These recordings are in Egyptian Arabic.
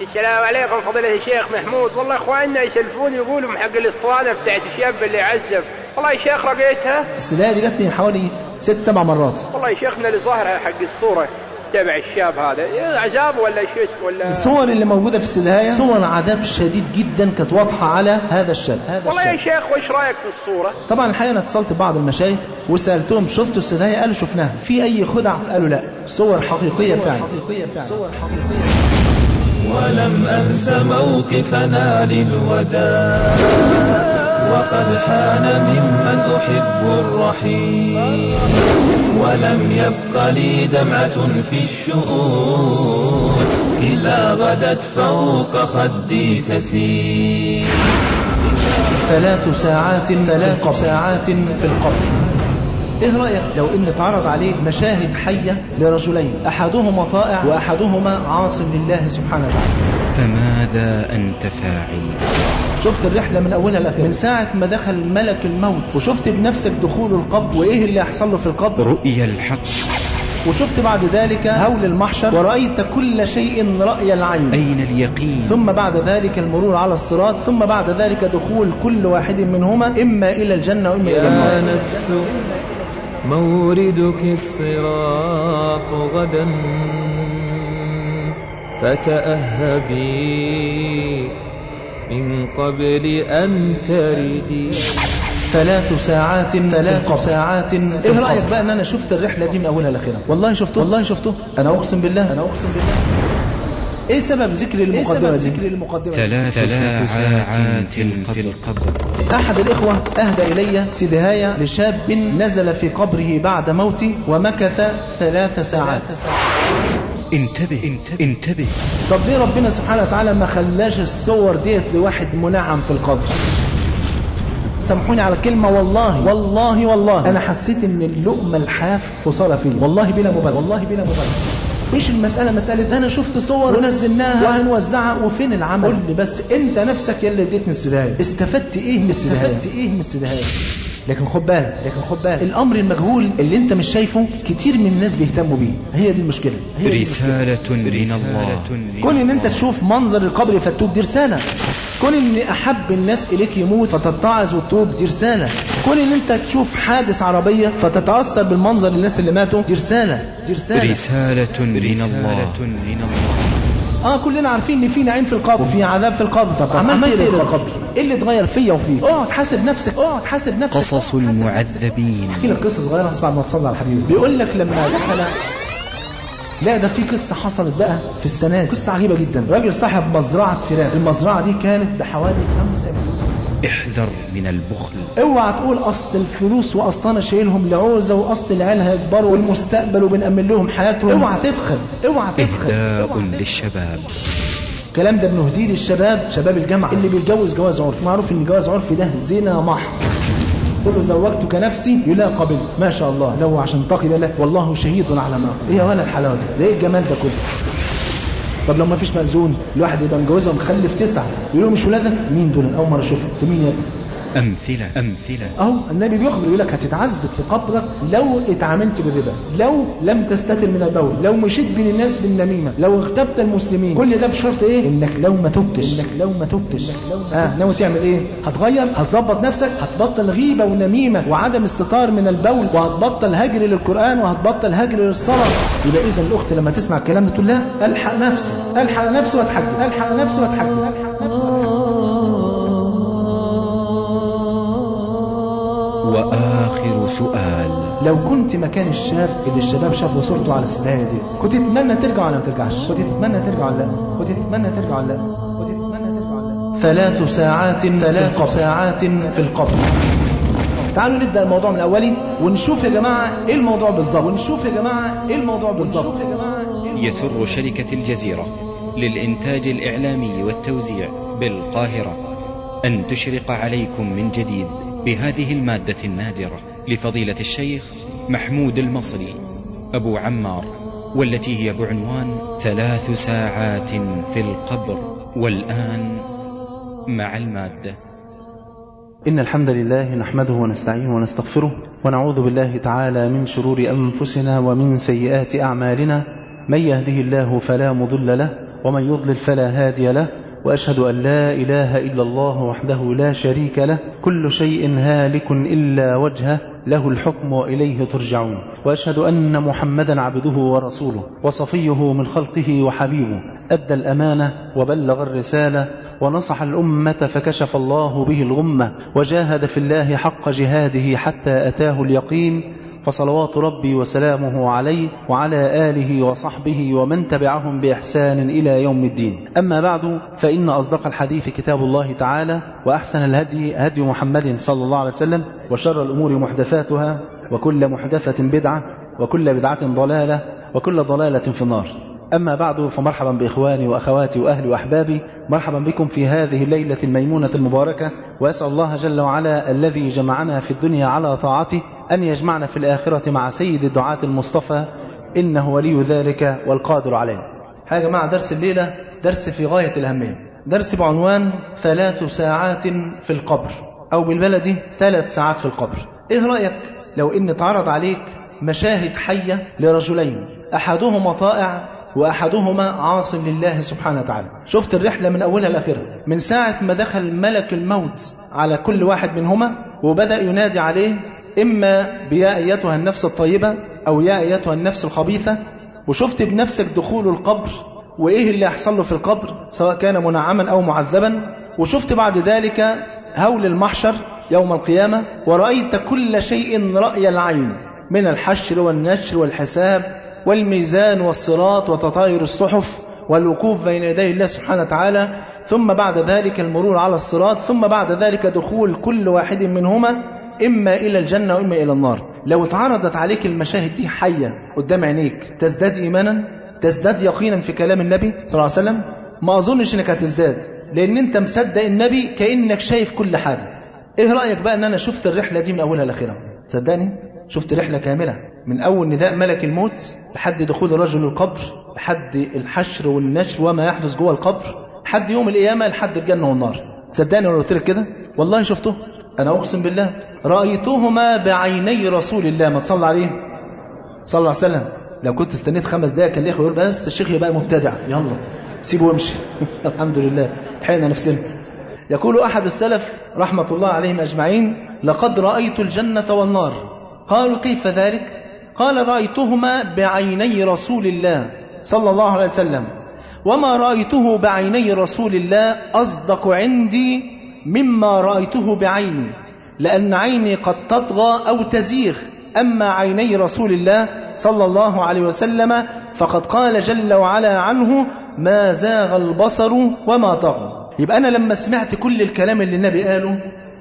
السلام عليكم فضيلة الشيخ محمود والله اخواننا يسلفون يقولوا حق الاسطوانة بتاعت الشاب اللي عزف والله يا شيخ رقيتها السلاية دي جت لي حوالي ست سبع مرات والله يا شيخنا اللي ظاهرها حق الصورة تبع الشاب هذا عذاب ولا شو اسمه ولا الصور اللي موجودة في السلاية صور عذاب شديد جدا كانت واضحة على هذا الشاب هذا والله يا الشاب شيخ وش رايك في الصورة طبعا الحقيقة أنا اتصلت ببعض المشايخ وسألتهم شفتوا السلاية قالوا شفناها في أي خدع قالوا لا صور حقيقية فعلا صور حقيقية ولم أنس موقفنا للوداع وقد حان ممن أحب الرحيل ولم يبق لي دمعة في الشؤون إلا غدت فوق خدي تسير ثلاث ساعات ثلاث ساعات في القبر ايه رأيك لو ان اتعرض عليك مشاهد حية لرجلين احدهما طائع واحدهما عاص لله سبحانه وتعالى فماذا أنت فاعل شفت الرحلة من أولها لآخرها من ساعة ما دخل ملك الموت وشفت بنفسك دخول القبر وإيه اللي هيحصل له في القبر رؤيا الحق وشفت بعد ذلك هول المحشر ورأيت كل شيء رأي العين أين اليقين ثم بعد ذلك المرور على الصراط ثم بعد ذلك دخول كل واحد منهما إما إلى الجنة وإما إلى يا النار نفس موردك الصراط غدا فتأهبي من قبل أن تردي ثلاث ساعات ثلاث ساعات ايه رايك بقى ان انا شفت الرحله دي من اولها لاخرها والله شفته والله شفته انا اقسم بالله انا اقسم بالله ايه سبب ذكر المقدمه دي ذكر المقدمه دي؟ ثلاث ساعات في القبر أحد الإخوة أهدى إلي سدهاية لشاب نزل في قبره بعد موته ومكث ثلاث ساعات انتبه انتبه, انتبه. طب ليه ربنا سبحانه وتعالى ما خلاش الصور ديت لواحد منعم في القبر سامحوني على كلمة والله والله والله أنا حسيت إن اللقمة الحاف وصل فيه والله بلا مبالغة والله بلا مبالغة مش المسألة مسألة أنا شفت صور ونزلناها وهنوزعها وفين العمل قول لي بس أنت نفسك يلي اديتني السداية استفدت إيه من السداية استفدت إيه من السداية لكن خد بالك لكن خد بالك الأمر المجهول اللي أنت مش شايفه كتير من الناس بيهتموا بيه هي دي المشكلة هي دي رسالة من الله كون ان انت تشوف منظر القبر يفتوك دي رسالة كون ان احب الناس اليك يموت فتتعظ وتتوب دي رسالة كون ان انت تشوف حادث عربية فتتأثر بالمنظر الناس اللي ماتوا دي رسالة دي رسالة رسالة من الله من الله اه كلنا عارفين ان في نعيم في القبر وفي عذاب في القبر طب عملت ايه للقبر ايه اللي اتغير فيا وفيك اقعد حاسب نفسك اقعد حاسب نفسك قصص المعذبين احكي لك قصه صغيره بس بعد ما تصلي على الحبيب بيقول لك لما دخل لا ده في قصة حصلت بقى في السنة دي قصة عجيبة جدا راجل صاحب مزرعة فراخ المزرعة دي كانت بحوالي 5 مليون احذر من البخل اوعى تقول اصل الفلوس واصل انا شايلهم لعوزه واصل العيال هيكبروا والمستقبل وبنأمن لهم حياتهم اوعى تبخل اوعى تبخل إهداء للشباب الكلام ده بنهديه للشباب شباب الجامعة اللي بيتجوز جواز عرفي معروف ان جواز عرفي ده زنا محض قلت زوجتك نفسي يقول لا قبلت ما شاء الله لو عشان تقي بالله والله شهيد على ما ايه يا ولا الحلاوه دي ده ايه الجمال ده كله طب لو ما فيش مأذون الواحد يبقى متجوزها ومخلف تسعة يقولوا مش ولادك مين دول أول مرة أشوفهم أنتوا مين يا ابني أمثلة أمثلة أهو النبي بيخبر يقول لك هتتعذب في قبرك لو اتعاملت بالربا لو لم تستتر من البول لو مشيت بين الناس بالنميمة لو اغتبت المسلمين كل ده بشرط ايه انك لو ما تبتش انك لو ما تبتش اه ناوي تعمل ايه هتغير هتظبط نفسك هتبطل غيبة ونميمة وعدم استطار من البول وهتبطل هجر للقرآن وهتبطل هجر للصلاة يبقى اذا الاخت لما تسمع الكلام ده تقول لها الحق نفسي الحق نفسي واتحجز الحق نفسي واتحجز الحق نفسي واتحجز وآخر سؤال لو كنت مكان الشاب اللي الشباب شافوا صورته على السدايه ديت كنت تتمنى ترجع ولا ما ترجعش كنت تتمنى ترجع ولا لا كنت تتمنى ترجع ولا لا كنت تتمنى ترجع ولا لا ثلاث ساعات ثلاث ساعات في القبر تعالوا نبدا الموضوع من الاولي ونشوف يا جماعه ايه الموضوع بالظبط ونشوف يا جماعه ايه الموضوع بالظبط يسر شركة الجزيرة للإنتاج الإعلامي والتوزيع بالقاهرة أن تشرق عليكم من جديد بهذه المادة النادرة لفضيلة الشيخ محمود المصري أبو عمار والتي هي بعنوان ثلاث ساعات في القبر والآن مع المادة إن الحمد لله نحمده ونستعينه ونستغفره ونعوذ بالله تعالى من شرور أنفسنا ومن سيئات أعمالنا من يهده الله فلا مضل له ومن يضلل فلا هادي له وأشهد أن لا إله إلا الله وحده لا شريك له كل شيء هالك إلا وجهه له الحكم وإليه ترجعون وأشهد أن محمدا عبده ورسوله وصفيه من خلقه وحبيبه أدى الأمانة وبلغ الرسالة ونصح الأمة فكشف الله به الغمة وجاهد في الله حق جهاده حتى أتاه اليقين فصلوات ربي وسلامه عليه وعلى آله وصحبه ومن تبعهم بإحسان إلى يوم الدين أما بعد فإن أصدق الحديث كتاب الله تعالى وأحسن الهدي هدي محمد صلى الله عليه وسلم وشر الأمور محدثاتها وكل محدثة بدعة وكل بدعة ضلالة وكل ضلالة في النار أما بعد فمرحبا بإخواني وأخواتي وأهلي وأحبابي مرحبا بكم في هذه الليلة الميمونة المباركة وأسأل الله جل وعلا الذي جمعنا في الدنيا على طاعته أن يجمعنا في الآخرة مع سيد الدعاة المصطفى إنه ولي ذلك والقادر عليه يا جماعة درس الليلة درس في غاية الأهمية درس بعنوان ثلاث ساعات في القبر أو بالبلدي ثلاث ساعات في القبر إيه رأيك لو إن تعرض عليك مشاهد حية لرجلين أحدهما طائع وأحدهما عاص لله سبحانه وتعالى شفت الرحلة من أولها لآخرها من ساعة ما دخل ملك الموت على كل واحد منهما وبدأ ينادي عليه إما بيا أيتها النفس الطيبة أو يا أيتها النفس الخبيثة وشفت بنفسك دخول القبر وإيه اللي يحصل له في القبر سواء كان منعما أو معذبا وشفت بعد ذلك هول المحشر يوم القيامة ورأيت كل شيء رأي العين من الحشر والنشر والحساب والميزان والصراط وتطاير الصحف والوقوف بين يدي الله سبحانه وتعالى ثم بعد ذلك المرور على الصراط ثم بعد ذلك دخول كل واحد منهما إما إلى الجنة وإما إلى النار لو اتعرضت عليك المشاهد دي حيا قدام عينيك تزداد إيمانا تزداد يقينا في كلام النبي صلى الله عليه وسلم ما أظنش أنك هتزداد لأن أنت مصدق النبي كأنك شايف كل حاجة إيه رأيك بقى أن أنا شفت الرحلة دي من أولها لآخرها تصدقني شفت رحلة كاملة من أول نداء ملك الموت لحد دخول الرجل القبر لحد الحشر والنشر وما يحدث جوه القبر لحد يوم القيامة لحد الجنة والنار تصدقني لو قلت لك كده والله شفته أنا أقسم بالله رأيتهما بعيني رسول الله ما تصلى عليه صلى الله عليه وسلم لو كنت استنيت خمس دقائق كان الإخوة يقول بس الشيخ يبقى مبتدع يلا سيبه وامشي الحمد لله حين نفسنا يقول أحد السلف رحمة الله عليهم أجمعين لقد رأيت الجنة والنار قالوا كيف ذلك قال رأيتهما بعيني رسول الله صلى الله عليه وسلم وما رأيته بعيني رسول الله أصدق عندي مما رأيته بعيني لأن عيني قد تطغى أو تزيغ أما عيني رسول الله صلى الله عليه وسلم فقد قال جل وعلا عنه ما زاغ البصر وما طغى يبقى أنا لما سمعت كل الكلام اللي النبي قاله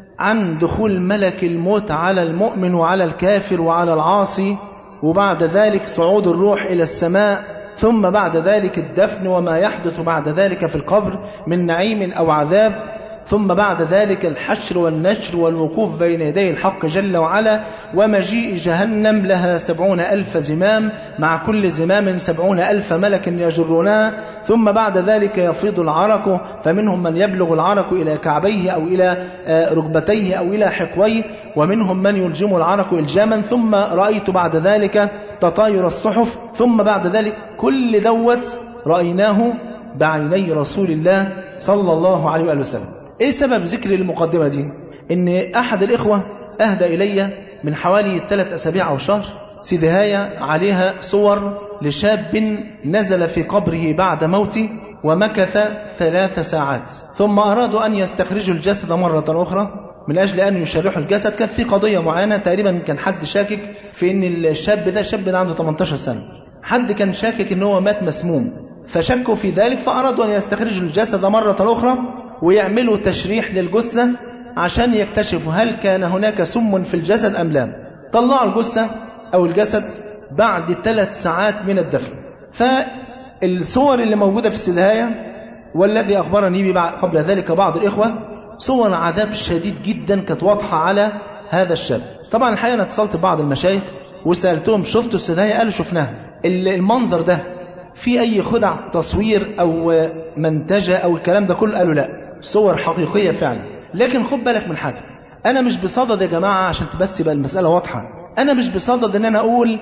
عن دخول ملك الموت على المؤمن وعلى الكافر وعلى العاصي وبعد ذلك صعود الروح إلى السماء ثم بعد ذلك الدفن وما يحدث بعد ذلك في القبر من نعيم أو عذاب ثم بعد ذلك الحشر والنشر والوقوف بين يدي الحق جل وعلا ومجيء جهنم لها سبعون ألف زمام مع كل زمام سبعون ألف ملك يجرونها ثم بعد ذلك يفيض العرق فمنهم من يبلغ العرق إلى كعبيه أو إلى ركبتيه أو إلى حقويه ومنهم من يلجم العرق إلجاما ثم رأيت بعد ذلك تطاير الصحف ثم بعد ذلك كل دوت رأيناه بعيني رسول الله صلى الله عليه وآله وسلم ايه سبب ذكر المقدمة دي ان احد الاخوة اهدى الي من حوالي ثلاث اسابيع او شهر سيدهاية عليها صور لشاب نزل في قبره بعد موته ومكث ثلاث ساعات ثم أرادوا أن يستخرجوا الجسد مرة أخرى من أجل أن يشرحوا الجسد كان في قضية معينة تقريبا كان حد شاكك في أن الشاب ده شاب ده عنده 18 سنة حد كان شاكك أن هو مات مسموم فشكوا في ذلك فأرادوا أن يستخرجوا الجسد مرة أخرى ويعملوا تشريح للجثة عشان يكتشفوا هل كان هناك سم في الجسد أم لا طلعوا الجثة أو الجسد بعد ثلاث ساعات من الدفن فالصور اللي موجودة في السدهاية والذي أخبرني به قبل ذلك بعض الإخوة صور عذاب شديد جدا كانت واضحة على هذا الشاب طبعا الحقيقة أنا اتصلت ببعض المشايخ وسألتهم شفتوا السدهاية قالوا شفناها المنظر ده في أي خدع تصوير أو منتجة أو الكلام ده كله قالوا لا صور حقيقية فعلا لكن خد بالك من حاجة أنا مش بصدد يا جماعة عشان بس يبقى المسألة واضحة أنا مش بصدد إن أنا أقول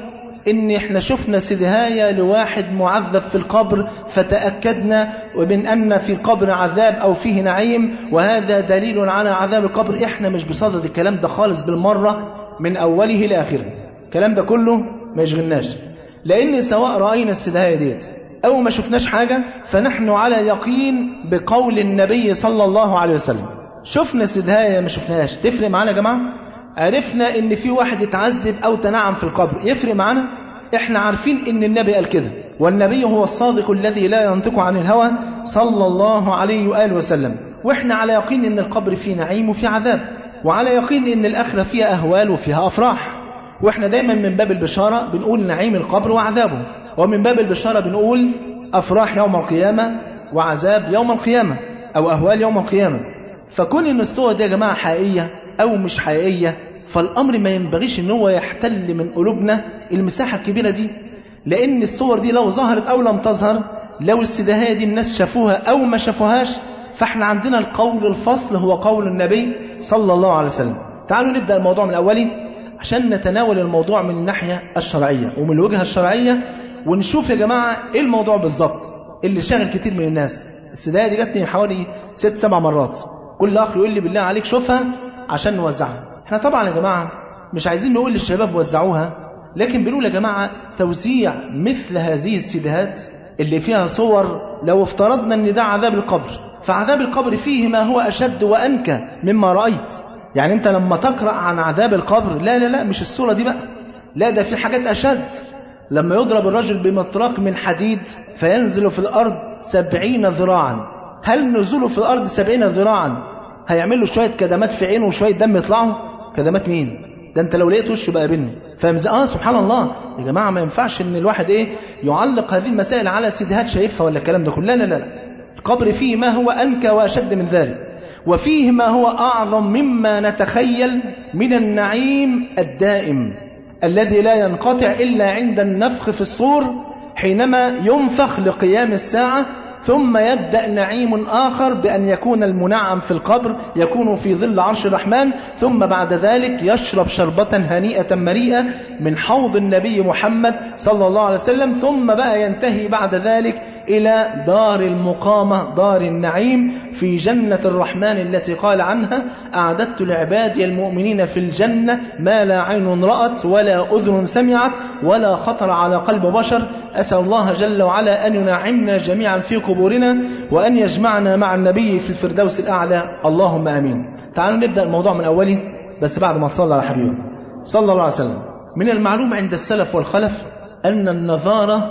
ان احنا شفنا سدهاية لواحد معذب في القبر فتأكدنا ومن ان في القبر عذاب او فيه نعيم وهذا دليل على عذاب القبر احنا مش بصدد الكلام ده خالص بالمرة من اوله لاخره الكلام ده كله ما يشغلناش لان سواء رأينا السدهاية ديت او ما شفناش حاجة فنحن على يقين بقول النبي صلى الله عليه وسلم شفنا سدهاية ما شفناهاش تفرق معانا يا جماعة عرفنا ان في واحد اتعذب او تنعم في القبر يفرق معانا احنا عارفين ان النبي قال كده والنبي هو الصادق الذي لا ينطق عن الهوى صلى الله عليه وآله وسلم واحنا على يقين ان القبر فيه نعيم وفيه عذاب وعلى يقين ان الاخرة فيها اهوال وفيها افراح واحنا دايما من باب البشارة بنقول نعيم القبر وعذابه ومن باب البشارة بنقول افراح يوم القيامة وعذاب يوم القيامة او اهوال يوم القيامة فكون ان الصور دي يا جماعة حقيقية أو مش حقيقية فالأمر ما ينبغيش ان هو يحتل من قلوبنا المساحة الكبيرة دي لأن الصور دي لو ظهرت أو لم تظهر لو السداهية دي الناس شافوها أو ما شافوهاش فاحنا عندنا القول الفصل هو قول النبي صلى الله عليه وسلم تعالوا نبدأ الموضوع من أولي عشان نتناول الموضوع من الناحية الشرعية ومن الوجهة الشرعية ونشوف يا جماعة إيه الموضوع بالظبط اللي شاغل كتير من الناس السداهية دي جاتني حوالي ست سبع مرات كل أخ يقول لي بالله عليك شوفها عشان نوزعها احنا طبعا يا جماعة مش عايزين نقول للشباب وزعوها لكن بنقول يا جماعة توزيع مثل هذه السيدهات اللي فيها صور لو افترضنا ان ده عذاب القبر فعذاب القبر فيه ما هو أشد وأنكى مما رأيت يعني انت لما تقرأ عن عذاب القبر لا لا لا مش الصورة دي بقى لا ده في حاجات أشد لما يضرب الرجل بمطرق من حديد فينزل في الأرض سبعين ذراعا هل نزوله في الأرض سبعين ذراعا هيعمل له شوية كدمات في عينه وشوية دم يطلعوا كدمات مين ده انت لو لقيت وشه بقى بني فاهم اه سبحان الله يا جماعة ما ينفعش ان الواحد ايه يعلق هذه المسائل على سيدهات شايفها ولا الكلام ده كله لا لا لا القبر فيه ما هو أنكى وأشد من ذلك وفيه ما هو أعظم مما نتخيل من النعيم الدائم الذي لا ينقطع إلا عند النفخ في الصور حينما ينفخ لقيام الساعة ثم يبدأ نعيم آخر بأن يكون المنعم في القبر يكون في ظل عرش الرحمن ثم بعد ذلك يشرب شربة هنيئة مريئة من حوض النبي محمد صلى الله عليه وسلم ثم بقى ينتهي بعد ذلك إلى دار المقامة دار النعيم في جنة الرحمن التي قال عنها أعددت لعبادي المؤمنين في الجنة ما لا عين رأت ولا أذن سمعت ولا خطر على قلب بشر أسأل الله جل وعلا أن ينعمنا جميعا في قبورنا وأن يجمعنا مع النبي في الفردوس الأعلى اللهم آمين تعالوا نبدأ الموضوع من أوله بس بعد ما تصلى على حبيبه صلى الله عليه وسلم من المعلوم عند السلف والخلف أن النظارة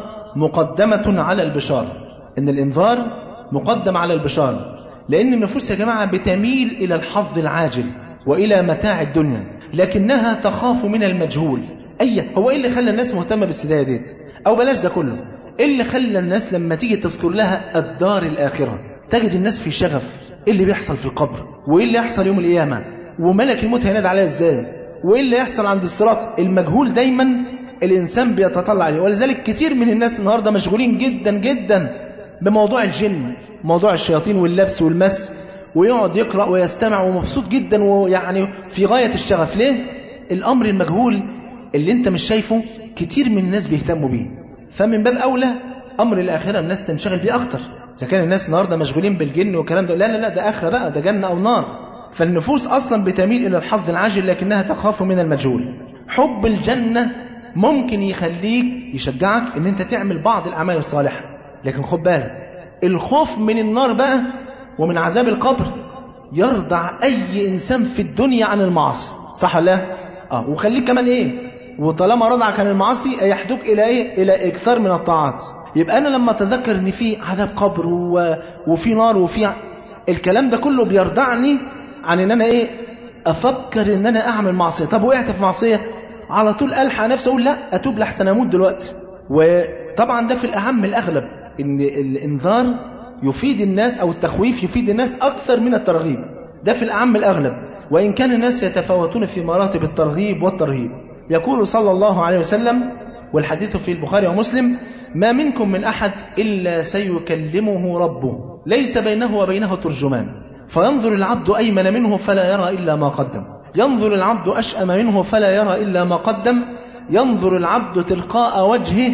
مقدمة على البشارة إن الإنذار مقدم على البشارة لأن النفوس يا جماعة بتميل إلى الحظ العاجل وإلى متاع الدنيا لكنها تخاف من المجهول أي هو إيه اللي خلى الناس مهتمة بالسداية ديت أو بلاش ده كله إيه اللي خلى الناس لما تيجي تذكر لها الدار الآخرة تجد الناس في شغف إيه اللي بيحصل في القبر وإيه اللي يحصل يوم القيامة وملك الموت هينادي عليها إزاي وإيه اللي يحصل عند الصراط المجهول دايما الإنسان بيتطلع عليه ولذلك كتير من الناس النهاردة مشغولين جدا جدا بموضوع الجن موضوع الشياطين واللبس والمس ويقعد يقرأ ويستمع ومبسوط جدا ويعني في غاية الشغف ليه؟ الأمر المجهول اللي انت مش شايفه كتير من الناس بيهتموا بيه فمن باب أولى أمر الآخرة الناس تنشغل بيه أكتر إذا كان الناس النهاردة مشغولين بالجن والكلام ده لا لا لا ده آخرة بقى ده جنة أو نار فالنفوس أصلا بتميل إلى الحظ العاجل لكنها تخاف من المجهول حب الجنة ممكن يخليك يشجعك ان انت تعمل بعض الاعمال الصالحه لكن خد بالك الخوف من النار بقى ومن عذاب القبر يرضع اي انسان في الدنيا عن المعاصي صح ولا اه وخليك كمان ايه وطالما رضعك عن المعاصي يحدوك الى ايه الى اكثار من الطاعات يبقى انا لما اتذكر ان في عذاب قبر و... وفي نار وفي الكلام ده كله بيرضعني عن ان انا ايه افكر ان انا اعمل معصيه طب وقعت في معصيه على طول ألحق نفسي أقول لا أتوب لحسن أموت دلوقتي وطبعا ده في الأهم الأغلب إن الإنذار يفيد الناس أو التخويف يفيد الناس أكثر من الترغيب ده في الأعم الأغلب وإن كان الناس يتفاوتون في مراتب الترغيب والترهيب يقول صلى الله عليه وسلم والحديث في البخاري ومسلم ما منكم من أحد إلا سيكلمه ربه ليس بينه وبينه ترجمان فينظر العبد أيمن منه فلا يرى إلا ما قدم ينظر العبد أشأم منه فلا يرى إلا ما قدم ينظر العبد تلقاء وجهه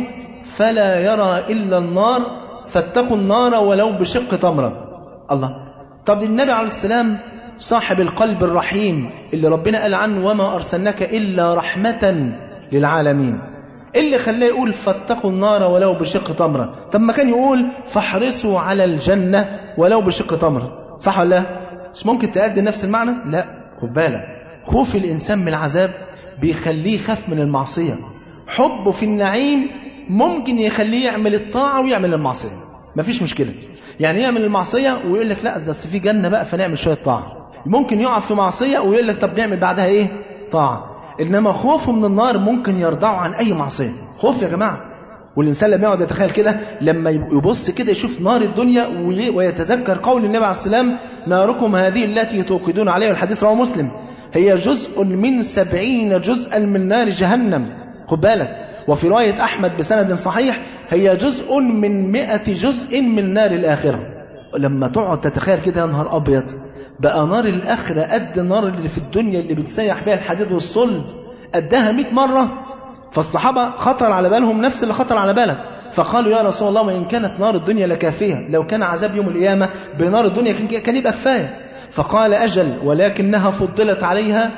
فلا يرى إلا النار فاتقوا النار ولو بشق تمرة الله طب النبي عليه السلام صاحب القلب الرحيم اللي ربنا قال عنه وما أرسلناك إلا رحمة للعالمين اللي خلاه يقول فاتقوا النار ولو بشق تمرة طب ما كان يقول فاحرصوا على الجنة ولو بشق تمرة صح ولا لا مش ممكن تأدي نفس المعنى لا خد بالك خوف الإنسان من العذاب بيخليه يخاف من المعصية حبه في النعيم ممكن يخليه يعمل الطاعة ويعمل المعصية مفيش مشكلة يعني يعمل المعصية ويقول لك لا أصل في جنة بقى فنعمل شوية طاعة ممكن يقع في معصية ويقول لك طب نعمل بعدها إيه طاعة إنما خوفه من النار ممكن يرضعه عن أي معصية خوف يا جماعة والإنسان لما يقعد يتخيل كده لما يبص كده يشوف نار الدنيا ويتذكر قول النبي عليه السلام ناركم هذه التي توقدون عليها الحديث رواه مسلم هي جزء من سبعين جزءا من نار جهنم خد بالك وفي رواية أحمد بسند صحيح هي جزء من مئة جزء من نار الآخرة لما تقعد تتخيل كده يا نهار أبيض بقى نار الآخرة قد النار اللي في الدنيا اللي بتسيح بها الحديد والصلب قدها 100 مرة فالصحابة خطر على بالهم نفس اللي خطر على بالك فقالوا يا رسول الله وإن كانت نار الدنيا لكافية لو كان عذاب يوم القيامة بنار الدنيا كان يبقى كفاية فقال أجل ولكنها فضلت عليها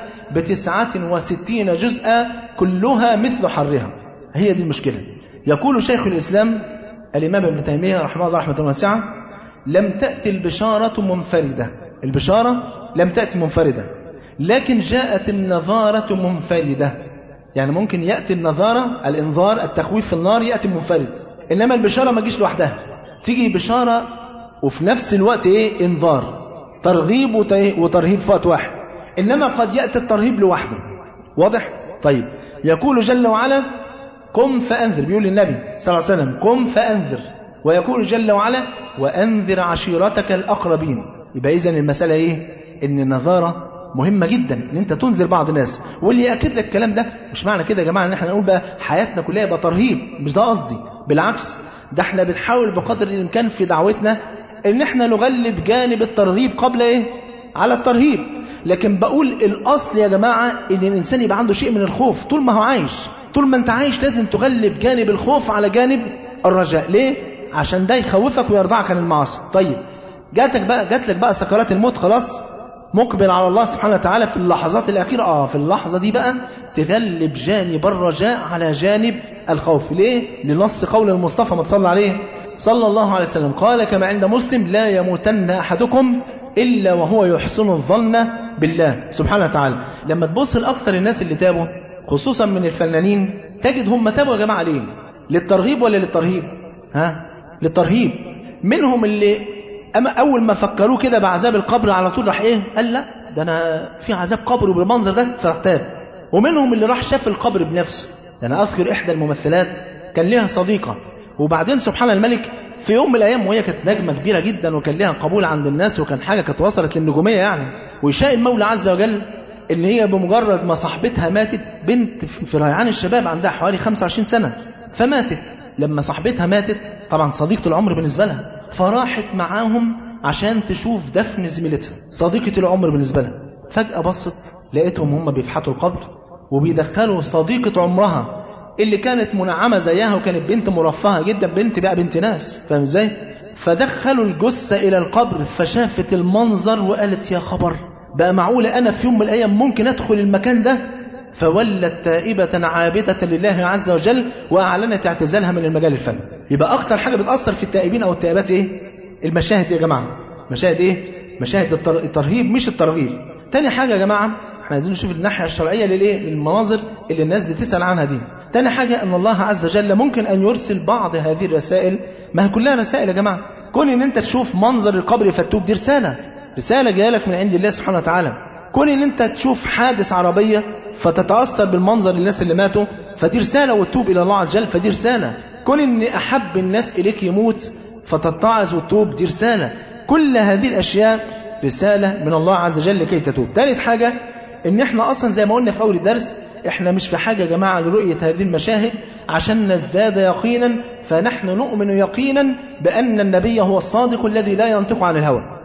بتسعة وستين جزءا كلها مثل حرها هي دي المشكلة يقول شيخ الإسلام الإمام ابن تيمية رحمه الله رحمة واسعة لم تأتي البشارة منفردة البشارة لم تأتي منفردة لكن جاءت النظارة منفردة يعني ممكن يأتي النظارة الإنذار التخويف في النار يأتي منفرد إنما البشارة ما تجيش لوحدها تيجي بشارة وفي نفس الوقت إيه إنذار ترغيب وترهيب في وقت واحد إنما قد يأتي الترهيب لوحده واضح؟ طيب يقول جل وعلا قم فأنذر بيقول النبي صلى الله عليه وسلم قم فأنذر ويقول جل وعلا وأنذر عشيرتك الأقربين يبقى إذن المسألة إيه؟ إن النظارة مهمة جدا ان انت تنذر بعض الناس واللي ياكد لك الكلام ده مش معنى كده يا جماعه ان احنا نقول بقى حياتنا كلها يبقى ترهيب مش ده قصدي بالعكس ده احنا بنحاول بقدر الامكان في دعوتنا ان احنا نغلب جانب الترغيب قبل ايه على الترهيب لكن بقول الاصل يا جماعه ان الانسان يبقى عنده شيء من الخوف طول ما هو عايش طول ما انت عايش لازم تغلب جانب الخوف على جانب الرجاء ليه عشان ده يخوفك ويرضعك عن المعاصي طيب جاتك بقى جات لك بقى سكرات الموت خلاص مقبل على الله سبحانه وتعالى في اللحظات الأخيرة آه في اللحظة دي بقى تغلب جانب الرجاء على جانب الخوف ليه؟ لنص قول المصطفى ما تصلى عليه صلى الله عليه وسلم قال كما عند مسلم لا يموتن أحدكم إلا وهو يحسن الظن بالله سبحانه وتعالى لما تبص لأكثر الناس اللي تابوا خصوصا من الفنانين تجد هم تابوا يا جماعة ليه للترغيب ولا للترهيب ها للترهيب منهم اللي أما أول ما فكروه كده بعذاب القبر على طول راح إيه قال لا ده أنا في عذاب قبر بالمنظر ده فراح تاب ومنهم اللي راح شاف القبر بنفسه ده أنا أذكر إحدى الممثلات كان لها صديقة وبعدين سبحان الملك في يوم من الأيام وهي كانت نجمة كبيرة جدا وكان لها قبول عند الناس وكان حاجة كانت وصلت للنجومية يعني ويشاء المولى عز وجل إن هي بمجرد ما صاحبتها ماتت بنت في ريعان الشباب عندها حوالي 25 سنة فماتت لما صاحبتها ماتت طبعا صديقة العمر بالنسبة لها فراحت معاهم عشان تشوف دفن زميلتها صديقة العمر بالنسبة لها فجأة بصت لقيتهم هم بيفحطوا القبر وبيدخلوا صديقة عمرها اللي كانت منعمة زيها وكانت بنت مرفهة جدا بنت بقى بنت ناس فاهم ازاي فدخلوا الجثة إلى القبر فشافت المنظر وقالت يا خبر بقى معقولة أنا في يوم من الأيام ممكن أدخل المكان ده فولت تائبة عابدة لله عز وجل وأعلنت اعتزالها من المجال الفني يبقى أكتر حاجة بتأثر في التائبين أو التائبات إيه؟ المشاهد يا جماعة مشاهد إيه؟ مشاهد الترهيب مش الترغيب تاني حاجة يا جماعة احنا عايزين نشوف الناحية الشرعية للإيه؟ للمناظر اللي الناس بتسأل عنها دي تاني حاجة أن الله عز وجل ممكن أن يرسل بعض هذه الرسائل ما هي كلها رسائل يا جماعة كون ان انت تشوف منظر القبر فتوب دي رسالة رسالة جايه لك من عند الله سبحانه وتعالى كون ان انت تشوف حادث عربية فتتأثر بالمنظر الناس اللي ماتوا فدي رسالة وتتوب إلى الله عز وجل فدي رسالة كون ان أحب الناس إليك يموت فتتعظ وتتوب دي رسالة كل هذه الأشياء رسالة من الله عز وجل لكي تتوب ثالث حاجة ان احنا اصلا زي ما قلنا في اول الدرس احنا مش في حاجة يا جماعة لرؤية هذه المشاهد عشان نزداد يقينا فنحن نؤمن يقينا بأن النبي هو الصادق الذي لا ينطق عن الهوى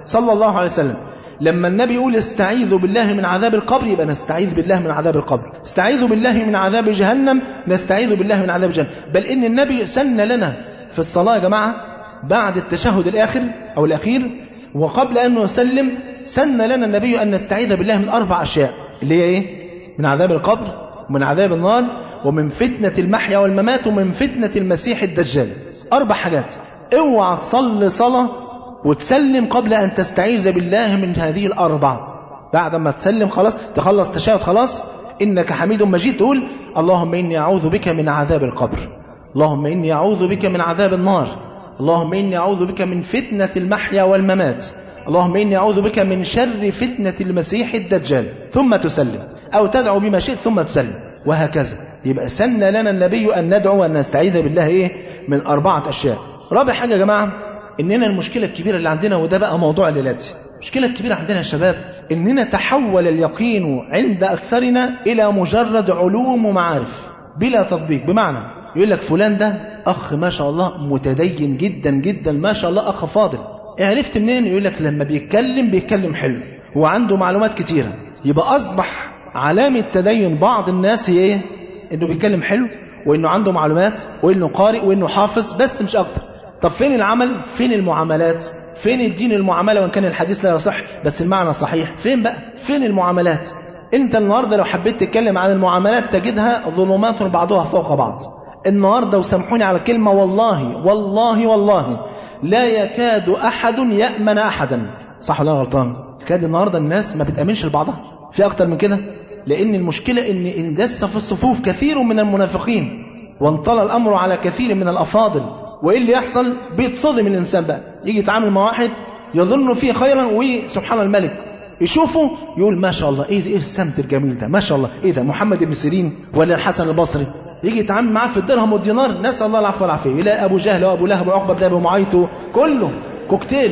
صلى الله عليه وسلم لما النبي يقول استعيذوا بالله من عذاب القبر يبقى نستعيذ بالله من عذاب القبر استعيذوا بالله من عذاب جهنم نستعيذ بالله من عذاب جهنم بل إن النبي سن لنا في الصلاة يا جماعة بعد التشهد الآخر أو الأخير وقبل أن نسلم سن لنا النبي أن نستعيذ بالله من أربع أشياء اللي هي إيه؟ من عذاب القبر ومن عذاب النار ومن فتنة المحيا والممات ومن فتنة المسيح الدجال أربع حاجات اوعى تصلي صلاة وتسلم قبل أن تستعيذ بالله من هذه الأربع بعد ما تسلم خلاص تخلص تشهد خلاص إنك حميد مجيد تقول اللهم إني أعوذ بك من عذاب القبر اللهم إني أعوذ بك من عذاب النار اللهم إني أعوذ بك من فتنة المحيا والممات اللهم إني أعوذ بك من شر فتنة المسيح الدجال ثم تسلم أو تدعو بما شئت ثم تسلم وهكذا يبقى سن لنا النبي أن ندعو أن نستعيذ بالله إيه من أربعة أشياء رابع حاجة يا جماعة إننا المشكلة الكبيرة اللي عندنا وده بقى موضوع الليلاتي المشكلة الكبيرة عندنا يا شباب إننا تحول اليقين عند أكثرنا إلى مجرد علوم ومعارف بلا تطبيق بمعنى يقول لك فلان ده أخ ما شاء الله متدين جدا جدا ما شاء الله أخ فاضل عرفت منين يقول لك لما بيتكلم بيتكلم حلو وعنده معلومات كتيرة يبقى أصبح علامة تدين بعض الناس هي إيه إنه بيتكلم حلو وإنه عنده معلومات وإنه قارئ وإنه حافظ بس مش أكتر طب فين العمل فين المعاملات فين الدين المعاملة وإن كان الحديث لا يصح بس المعنى صحيح فين بقى فين المعاملات انت النهاردة لو حبيت تتكلم عن المعاملات تجدها ظلمات بعضها فوق بعض النهاردة وسامحوني على كلمة والله والله والله لا يكاد أحد يأمن أحدا صح ولا غلطان كاد النهاردة الناس ما بتأمنش لبعضها في أكتر من كده لأن المشكلة إن اندس في الصفوف كثير من المنافقين وانطلى الأمر على كثير من الأفاضل وإيه اللي يحصل بيتصدم الإنسان بقى يجي يتعامل مع واحد يظن فيه خيرا وسبحان الملك يشوفه يقول ما شاء الله ايه ايه السمت الجميل ده ما شاء الله ايه ده محمد بن سيرين ولا الحسن البصري يجي يتعامل معاه في الدرهم والدينار نسال الله العفو والعافيه يلاقي ابو جهل وابو لهب وعقبه بن ابي معيط كله كوكتيل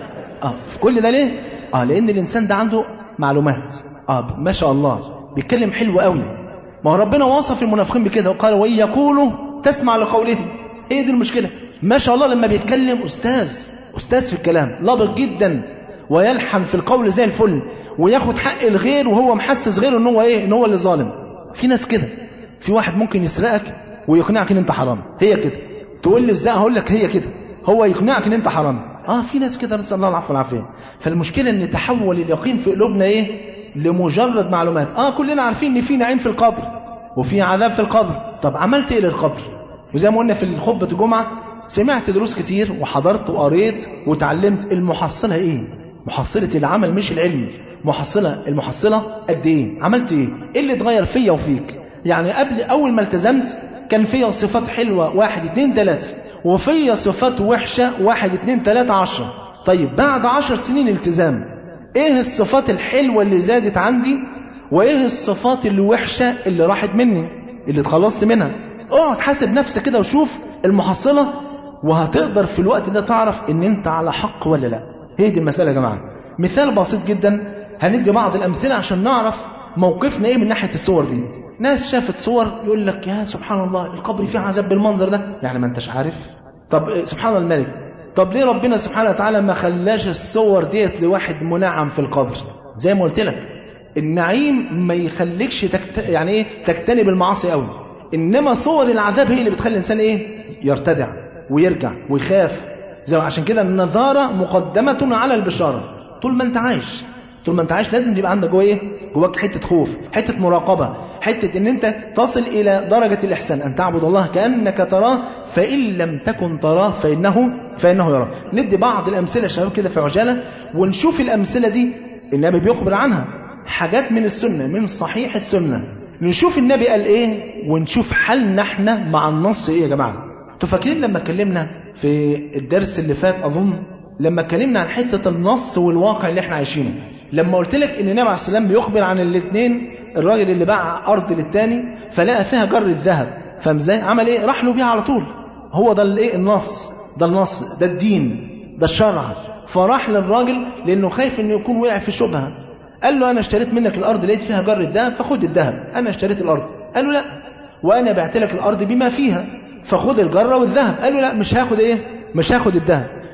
اه في كل ده ليه اه لان الانسان ده عنده معلومات اه ما شاء الله بيتكلم حلو قوي ما هو ربنا وصف المنافقين بكده وقال وان يقولوا تسمع لقولهم هي دي المشكله ما شاء الله لما بيتكلم استاذ استاذ في الكلام لبق جدا ويلحن في القول زي الفل وياخد حق الغير وهو محسس غيره ان هو ايه ان هو اللي ظالم في ناس كده في واحد ممكن يسرقك ويقنعك ان انت حرام هي كده تقول لي ازاي هقول لك هي كده هو يقنعك ان انت حرام اه في ناس كده نسال الله العفو والعافيه فالمشكله ان تحول اليقين في قلوبنا ايه لمجرد معلومات اه كلنا عارفين ان في نعيم في القبر وفي عذاب في القبر طب عملت ايه للقبر وزي ما قلنا في خطبه الجمعه سمعت دروس كتير وحضرت وقريت وتعلمت المحصله ايه محصلة العمل مش العلم محصلة المحصلة قد ايه عملت ايه ايه اللي اتغير فيا وفيك يعني قبل اول ما التزمت كان فيا صفات حلوة واحد اتنين تلاتة وفيا صفات وحشة واحد اتنين تلاتة عشرة طيب بعد عشر سنين التزام ايه الصفات الحلوة اللي زادت عندي وايه الصفات الوحشة اللي راحت مني اللي اتخلصت منها اقعد حاسب نفسك كده وشوف المحصلة وهتقدر في الوقت ده تعرف ان انت على حق ولا لا هي دي المسألة يا جماعة مثال بسيط جدا هندي بعض الأمثلة عشان نعرف موقفنا إيه من ناحية الصور دي ناس شافت صور يقول لك يا سبحان الله القبر فيه عذاب بالمنظر ده يعني ما انتش عارف طب سبحان الملك طب ليه ربنا سبحانه وتعالى ما خلاش الصور ديت لواحد منعم في القبر زي ما قلت لك النعيم ما يخليكش تكت... يعني ايه تجتنب المعاصي قوي انما صور العذاب هي اللي بتخلي الانسان ايه يرتدع ويرجع ويخاف زي عشان كده النظارة مقدمة على البشارة طول ما انت عايش طول ما انت عايش لازم يبقى عندك جوه ايه جواك حتة خوف حتة مراقبة حتة ان انت تصل الى درجة الاحسان ان تعبد الله كأنك تراه فإن لم تكن تراه فإنه فإنه يراه ندي بعض الأمثلة شباب كده في عجالة ونشوف الأمثلة دي النبي بيخبر عنها حاجات من السنة من صحيح السنة نشوف النبي قال ايه ونشوف حالنا احنا مع النص ايه يا جماعة انتوا فاكرين لما اتكلمنا في الدرس اللي فات أظن لما اتكلمنا عن حتة النص والواقع اللي احنا عايشينه لما قلت لك ان النبي عليه السلام بيخبر عن الاثنين الراجل اللي باع أرض للتاني فلقى فيها جر الذهب فاهم ازاي عمل ايه راح له بيها على طول هو ده الايه النص ده النص ده الدين ده الشرع فراح للراجل لانه خايف انه يكون وقع في شبهه قال له انا اشتريت منك الارض لقيت فيها جر الذهب فخد الذهب انا اشتريت الارض قال له لا وانا بعت لك الارض بما فيها فخد الجره والذهب قال له لا مش هاخد ايه مش هاخد الذهب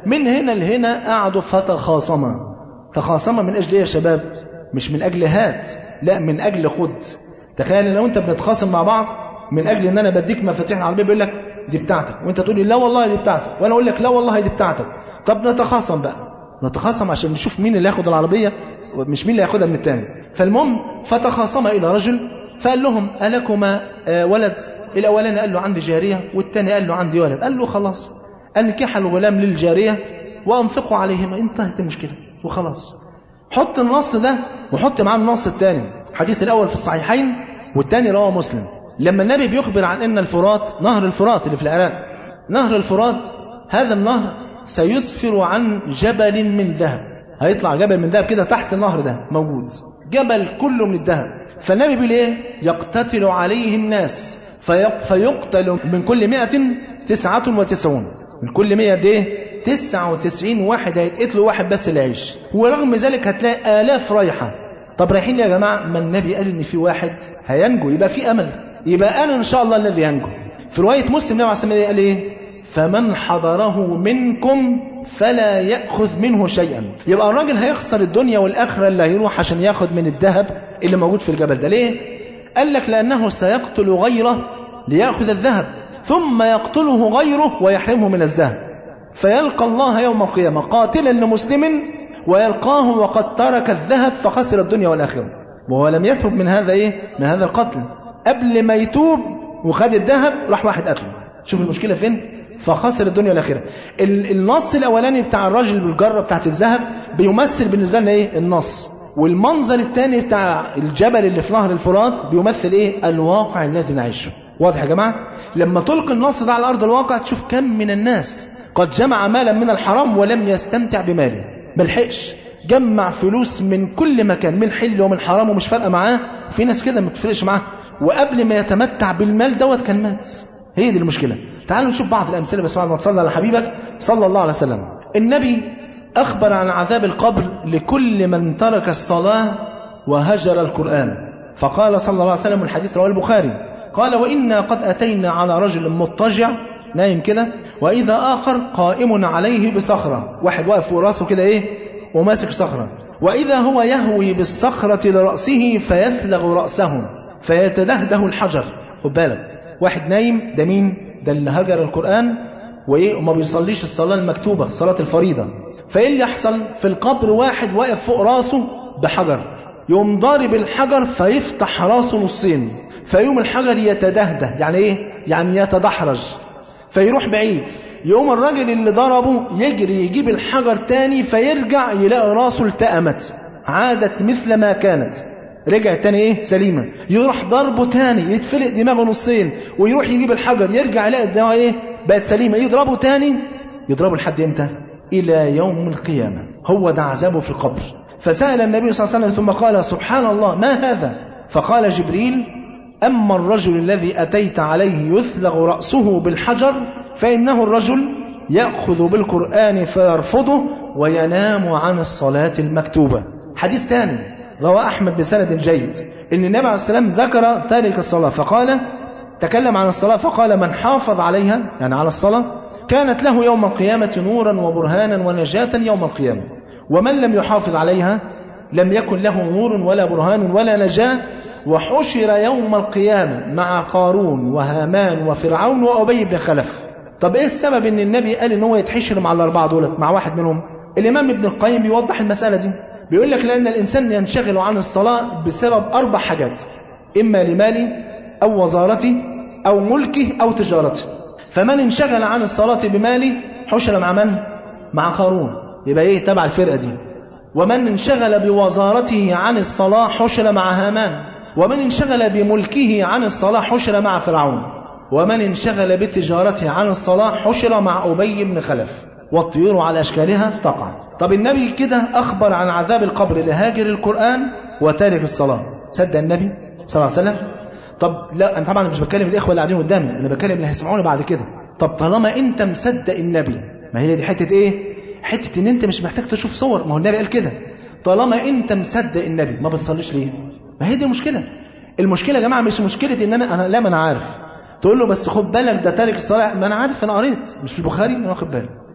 من هنا لهنا قعدوا فتخاصما تخاصما من أجل إيه يا شباب مش من أجل هات لا من أجل خد تخيل لو أنت بنتخاصم مع بعض من أجل أن أنا بديك مفاتيح العربية بيقول لك دي بتاعتك وأنت تقول لي لا والله دي بتاعتك وأنا أقول لك لا والله دي بتاعتك طب نتخاصم بقى نتخاصم عشان نشوف مين اللي ياخد العربية مش مين اللي ياخدها من التاني فالمهم فتخاصم إلى رجل فقال لهم ألكما ولد الأولاني قال له عندي جارية والتاني قال له عندي ولد قال له خلاص أنكح الغلام للجارية وأنفقوا عليهما انتهت المشكلة وخلاص حط النص ده وحط معاه النص الثاني الحديث الأول في الصحيحين والثاني رواه مسلم لما النبي بيخبر عن أن الفرات نهر الفرات اللي في العراق نهر الفرات هذا النهر سيسفر عن جبل من ذهب هيطلع جبل من ذهب كده تحت النهر ده موجود جبل كله من الذهب فالنبي بيقول ايه يقتتل عليه الناس فيق فيقتل من كل مئة تسعة وتسعون من كل مئة دي تسعة وتسعين واحد هيتقتلوا واحد بس اللي يعيش ورغم ذلك هتلاقي آلاف رايحة طب رايحين يا جماعة ما النبي قال إن في واحد هينجو يبقى في أمل يبقى أنا إن شاء الله الذي ينجو في رواية مسلم النبي عليه الصلاة قال إيه فمن حضره منكم فلا يأخذ منه شيئا يبقى الراجل هيخسر الدنيا والآخرة اللي هيروح عشان ياخد من الذهب اللي موجود في الجبل ده ليه قال لك لأنه سيقتل غيره ليأخذ الذهب ثم يقتله غيره ويحرمه من الذهب فيلقى الله يوم القيامة قاتلا لمسلم ويلقاه وقد ترك الذهب فخسر الدنيا والآخرة وهو لم يتوب من هذا إيه من هذا القتل قبل ما يتوب وخد الذهب راح واحد قتله شوف المشكلة فين فخسر الدنيا والآخرة النص الأولاني بتاع الرجل بالجرة بتاعت الذهب بيمثل بالنسبة لنا إيه النص والمنظر الثاني بتاع الجبل اللي في نهر الفرات بيمثل إيه الواقع الذي نعيشه واضح يا جماعة لما تلقي النص ده على أرض الواقع تشوف كم من الناس قد جمع مالا من الحرام ولم يستمتع بماله ملحقش جمع فلوس من كل مكان من حل ومن حرام ومش فارقه معاه في ناس كده ما بتفرقش معاه وقبل ما يتمتع بالمال دوت كان مات هي دي المشكله تعالوا نشوف بعض الامثله بس بعد ما تصلي على حبيبك صلى الله عليه وسلم النبي اخبر عن عذاب القبر لكل من ترك الصلاه وهجر القران فقال صلى الله عليه وسلم الحديث رواه البخاري قال وانا قد اتينا على رجل مضطجع نايم كده وإذا آخر قائم عليه بصخرة واحد واقف فوق راسه كده إيه وماسك صخرة وإذا هو يهوي بالصخرة لرأسه فيثلغ رأسه فيتدهده الحجر خد بالك واحد نايم ده مين ده اللي هجر القرآن وإيه وما بيصليش الصلاة المكتوبة صلاة الفريضة فإيه اللي يحصل في القبر واحد واقف فوق راسه بحجر يقوم ضارب الحجر فيفتح راسه نصين فيقوم الحجر يتدهده يعني إيه يعني يتدحرج فيروح بعيد يقوم الراجل اللي ضربه يجري يجيب الحجر تاني فيرجع يلاقي راسه التأمت عادت مثل ما كانت رجع تاني ايه سليمة يروح ضربه تاني يتفلق دماغه نصين ويروح يجيب الحجر يرجع يلاقي دماغه ايه بقت سليمة يضربه تاني يضربه لحد امتى إلى يوم القيامة هو ده عذابه في القبر فسأل النبي صلى الله عليه وسلم ثم قال سبحان الله ما هذا فقال جبريل أما الرجل الذي أتيت عليه يثلغ رأسه بالحجر فإنه الرجل يأخذ بالقرآن فيرفضه وينام عن الصلاة المكتوبة حديث ثاني رواه أحمد بسند جيد إن النبي عليه السلام ذكر تارك الصلاة فقال تكلم عن الصلاة فقال من حافظ عليها يعني على الصلاة كانت له يوم القيامة نورا وبرهانا ونجاة يوم القيامة ومن لم يحافظ عليها لم يكن له نور ولا برهان ولا نجاة وحشر يوم القيامة مع قارون وهامان وفرعون وأبي بن خلف طب ايه السبب ان النبي قال ان هو يتحشر مع الاربعه دولت مع واحد منهم الامام ابن القيم بيوضح المساله دي بيقول لك لان الانسان ينشغل عن الصلاه بسبب اربع حاجات اما لماله او وزارته او ملكه او تجارته فمن انشغل عن الصلاه بماله حشر مع من مع قارون يبقى ايه تبع الفرقه دي ومن انشغل بوزارته عن الصلاه حشر مع هامان ومن انشغل بملكه عن الصلاه حشر مع فرعون ومن انشغل بتجارته عن الصلاة حشر مع أبي بن خلف والطيور على أشكالها تقع طب النبي كده أخبر عن عذاب القبر لهاجر القرآن وتارك الصلاة صدق النبي صلى الله عليه وسلم طب لا أنا طبعا مش بتكلم الإخوة اللي قاعدين قدامي أنا بتكلم اللي هيسمعوني بعد كده طب طالما أنت مصدق النبي ما هي دي حتة إيه حتة إن أنت مش محتاج تشوف صور ما هو النبي قال كده طالما أنت مصدق النبي ما بتصليش ليه ما هي دي المشكلة المشكلة يا جماعة مش مشكلة إن أنا أنا لا ما أنا عارف تقول له بس خد بالك ده تارك الصلاة ما أنا عارف أنا قريت مش في البخاري أنا واخد بالي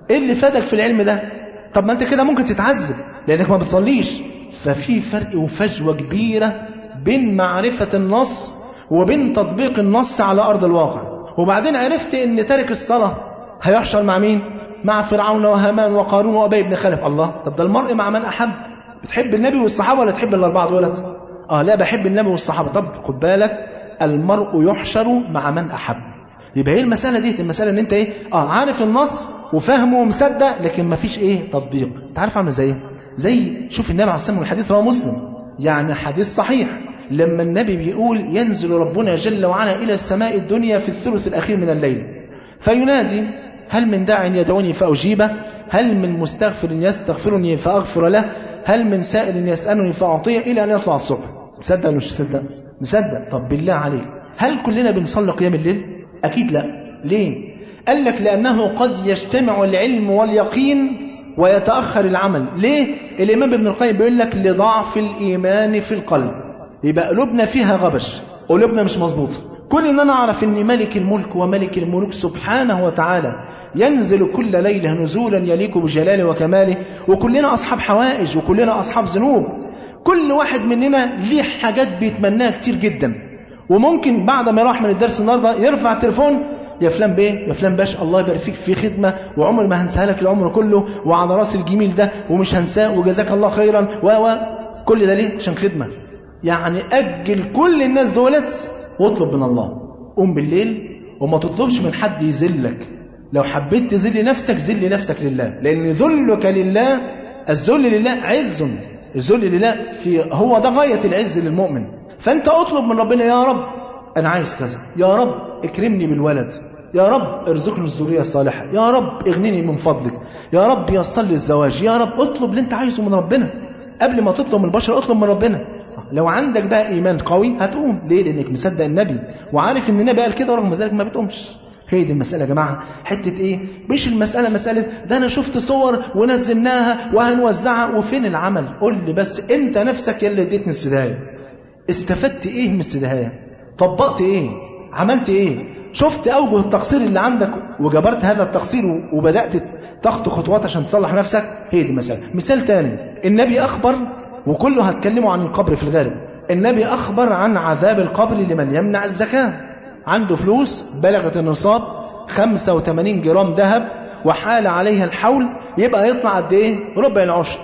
ايه اللي فادك في العلم ده طب ما انت كده ممكن تتعذب لانك ما بتصليش ففي فرق وفجوه كبيره بين معرفه النص وبين تطبيق النص على ارض الواقع وبعدين عرفت ان تارك الصلاه هيحشر مع مين مع فرعون وهامان وقارون وابي بن خلف الله طب ده المرء مع من احب بتحب النبي والصحابه ولا تحب الاربعه دولت اه لا بحب النبي والصحابه طب خد بالك المرء يحشر مع من احب يبقى ايه المساله دي المساله ان انت ايه اه عارف النص وفاهمه ومصدق لكن ما فيش ايه تطبيق انت عارف عامل زي ايه زي شوف النبي عليه الصلاه والسلام الحديث رواه مسلم يعني حديث صحيح لما النبي بيقول ينزل ربنا جل وعلا الى السماء الدنيا في الثلث الاخير من الليل فينادي هل من داع يدعوني فاجيبه هل من مستغفر يستغفرني فاغفر له هل من سائل يسالني فاعطيه الى ان يطلع الصبح مصدق ولا مش مصدق مصدق طب بالله عليك هل كلنا بنصلي قيام الليل اكيد لا ليه قال لك لانه قد يجتمع العلم واليقين ويتاخر العمل ليه الامام ابن القيم بيقول لك لضعف الايمان في القلب يبقى قلوبنا فيها غبش قلوبنا مش مظبوطه كل ان انا اعرف ان ملك الملك وملك الملوك سبحانه وتعالى ينزل كل ليله نزولا يليق بجلاله وكماله وكلنا اصحاب حوائج وكلنا اصحاب ذنوب كل واحد مننا ليه حاجات بيتمناها كتير جدا وممكن بعد ما يروح من الدرس النهارده يرفع التليفون يا فلان بيه يا فلان باش الله يبارك فيك في خدمه وعمر ما هنساها لك العمر كله وعلى راس الجميل ده ومش هنساه وجزاك الله خيرا و و كل ده ليه عشان خدمه يعني اجل كل الناس دولت واطلب من الله قوم بالليل وما تطلبش من حد يذلك لو حبيت تذل نفسك ذل نفسك لله لان ذلك لله الذل لله عز الذل لله في هو ده غايه العز للمؤمن فانت اطلب من ربنا يا رب انا عايز كذا يا رب اكرمني بالولد يا رب ارزقني الذريه الصالحه يا رب اغنني من فضلك يا رب يسر لي الزواج يا رب اطلب اللي انت عايزه من ربنا قبل ما تطلب من البشر اطلب من ربنا لو عندك بقى ايمان قوي هتقوم ليه لانك مصدق النبي وعارف ان النبي قال كده ورغم ذلك ما بتقومش هي دي المسألة يا جماعة حتة ايه مش المسألة مسألة ده انا شفت صور ونزلناها وهنوزعها وفين العمل قول لي بس انت نفسك يلي اديتني السداية استفدت ايه من السداية طبقت ايه عملت ايه شفت اوجه التقصير اللي عندك وجبرت هذا التقصير وبدأت تخطو خطوات عشان تصلح نفسك هي دي المسألة مثال تاني النبي اخبر وكله هتكلموا عن القبر في الغالب النبي اخبر عن عذاب القبر لمن يمنع الزكاه عنده فلوس بلغت النصاب 85 جرام ذهب وحال عليها الحول يبقى يطلع قد ايه ربع العشر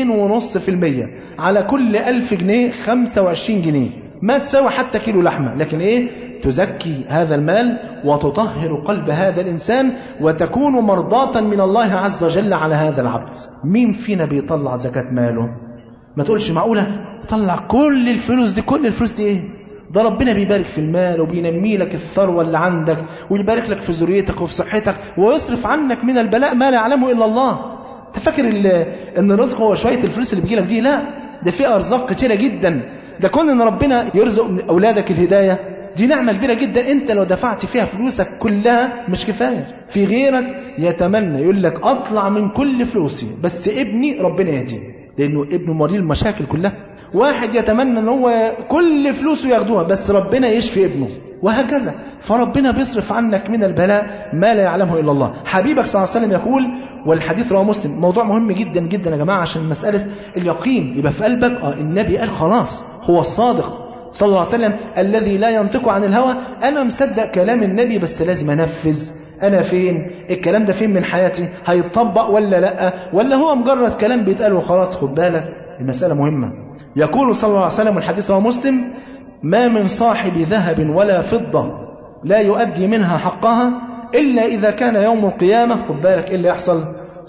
2.5% على كل 1000 جنيه 25 جنيه ما تساوي حتى كيلو لحمه لكن ايه تزكي هذا المال وتطهر قلب هذا الانسان وتكون مرضاة من الله عز وجل على هذا العبد مين فينا بيطلع زكاة ماله ما تقولش معقولة طلع كل الفلوس دي كل الفلوس دي ايه ده ربنا بيبارك في المال وبينمي لك الثروة اللي عندك ويبارك لك في ذريتك وفي صحتك ويصرف عنك من البلاء ما لا يعلمه إلا الله انت فاكر ان الرزق هو شوية الفلوس اللي بيجيلك دي لا ده في أرزاق كتيرة جدا ده كون ان ربنا يرزق أولادك الهداية دي نعمة كبيرة جدا انت لو دفعت فيها فلوسك كلها مش كفاية في غيرك يتمنى يقول لك اطلع من كل فلوسي بس ابني ربنا يهديه لانه ابنه مريض المشاكل كلها واحد يتمنى ان هو كل فلوسه ياخدوها بس ربنا يشفي ابنه وهكذا فربنا بيصرف عنك من البلاء ما لا يعلمه الا الله حبيبك صلى الله عليه وسلم يقول والحديث رواه مسلم موضوع مهم جدا جدا يا جماعه عشان مساله اليقين يبقى في قلبك اه النبي قال خلاص هو الصادق صلى الله عليه وسلم الذي لا ينطق عن الهوى انا مصدق كلام النبي بس لازم انفذ انا فين الكلام ده فين من حياتي هيتطبق ولا لا ولا هو مجرد كلام بيتقال وخلاص خد بالك المساله مهمه يقول صلى الله عليه وسلم والحديث رواه مسلم ما من صاحب ذهب ولا فضة لا يؤدي منها حقها إلا إذا كان يوم القيامة خد بالك إيه اللي يحصل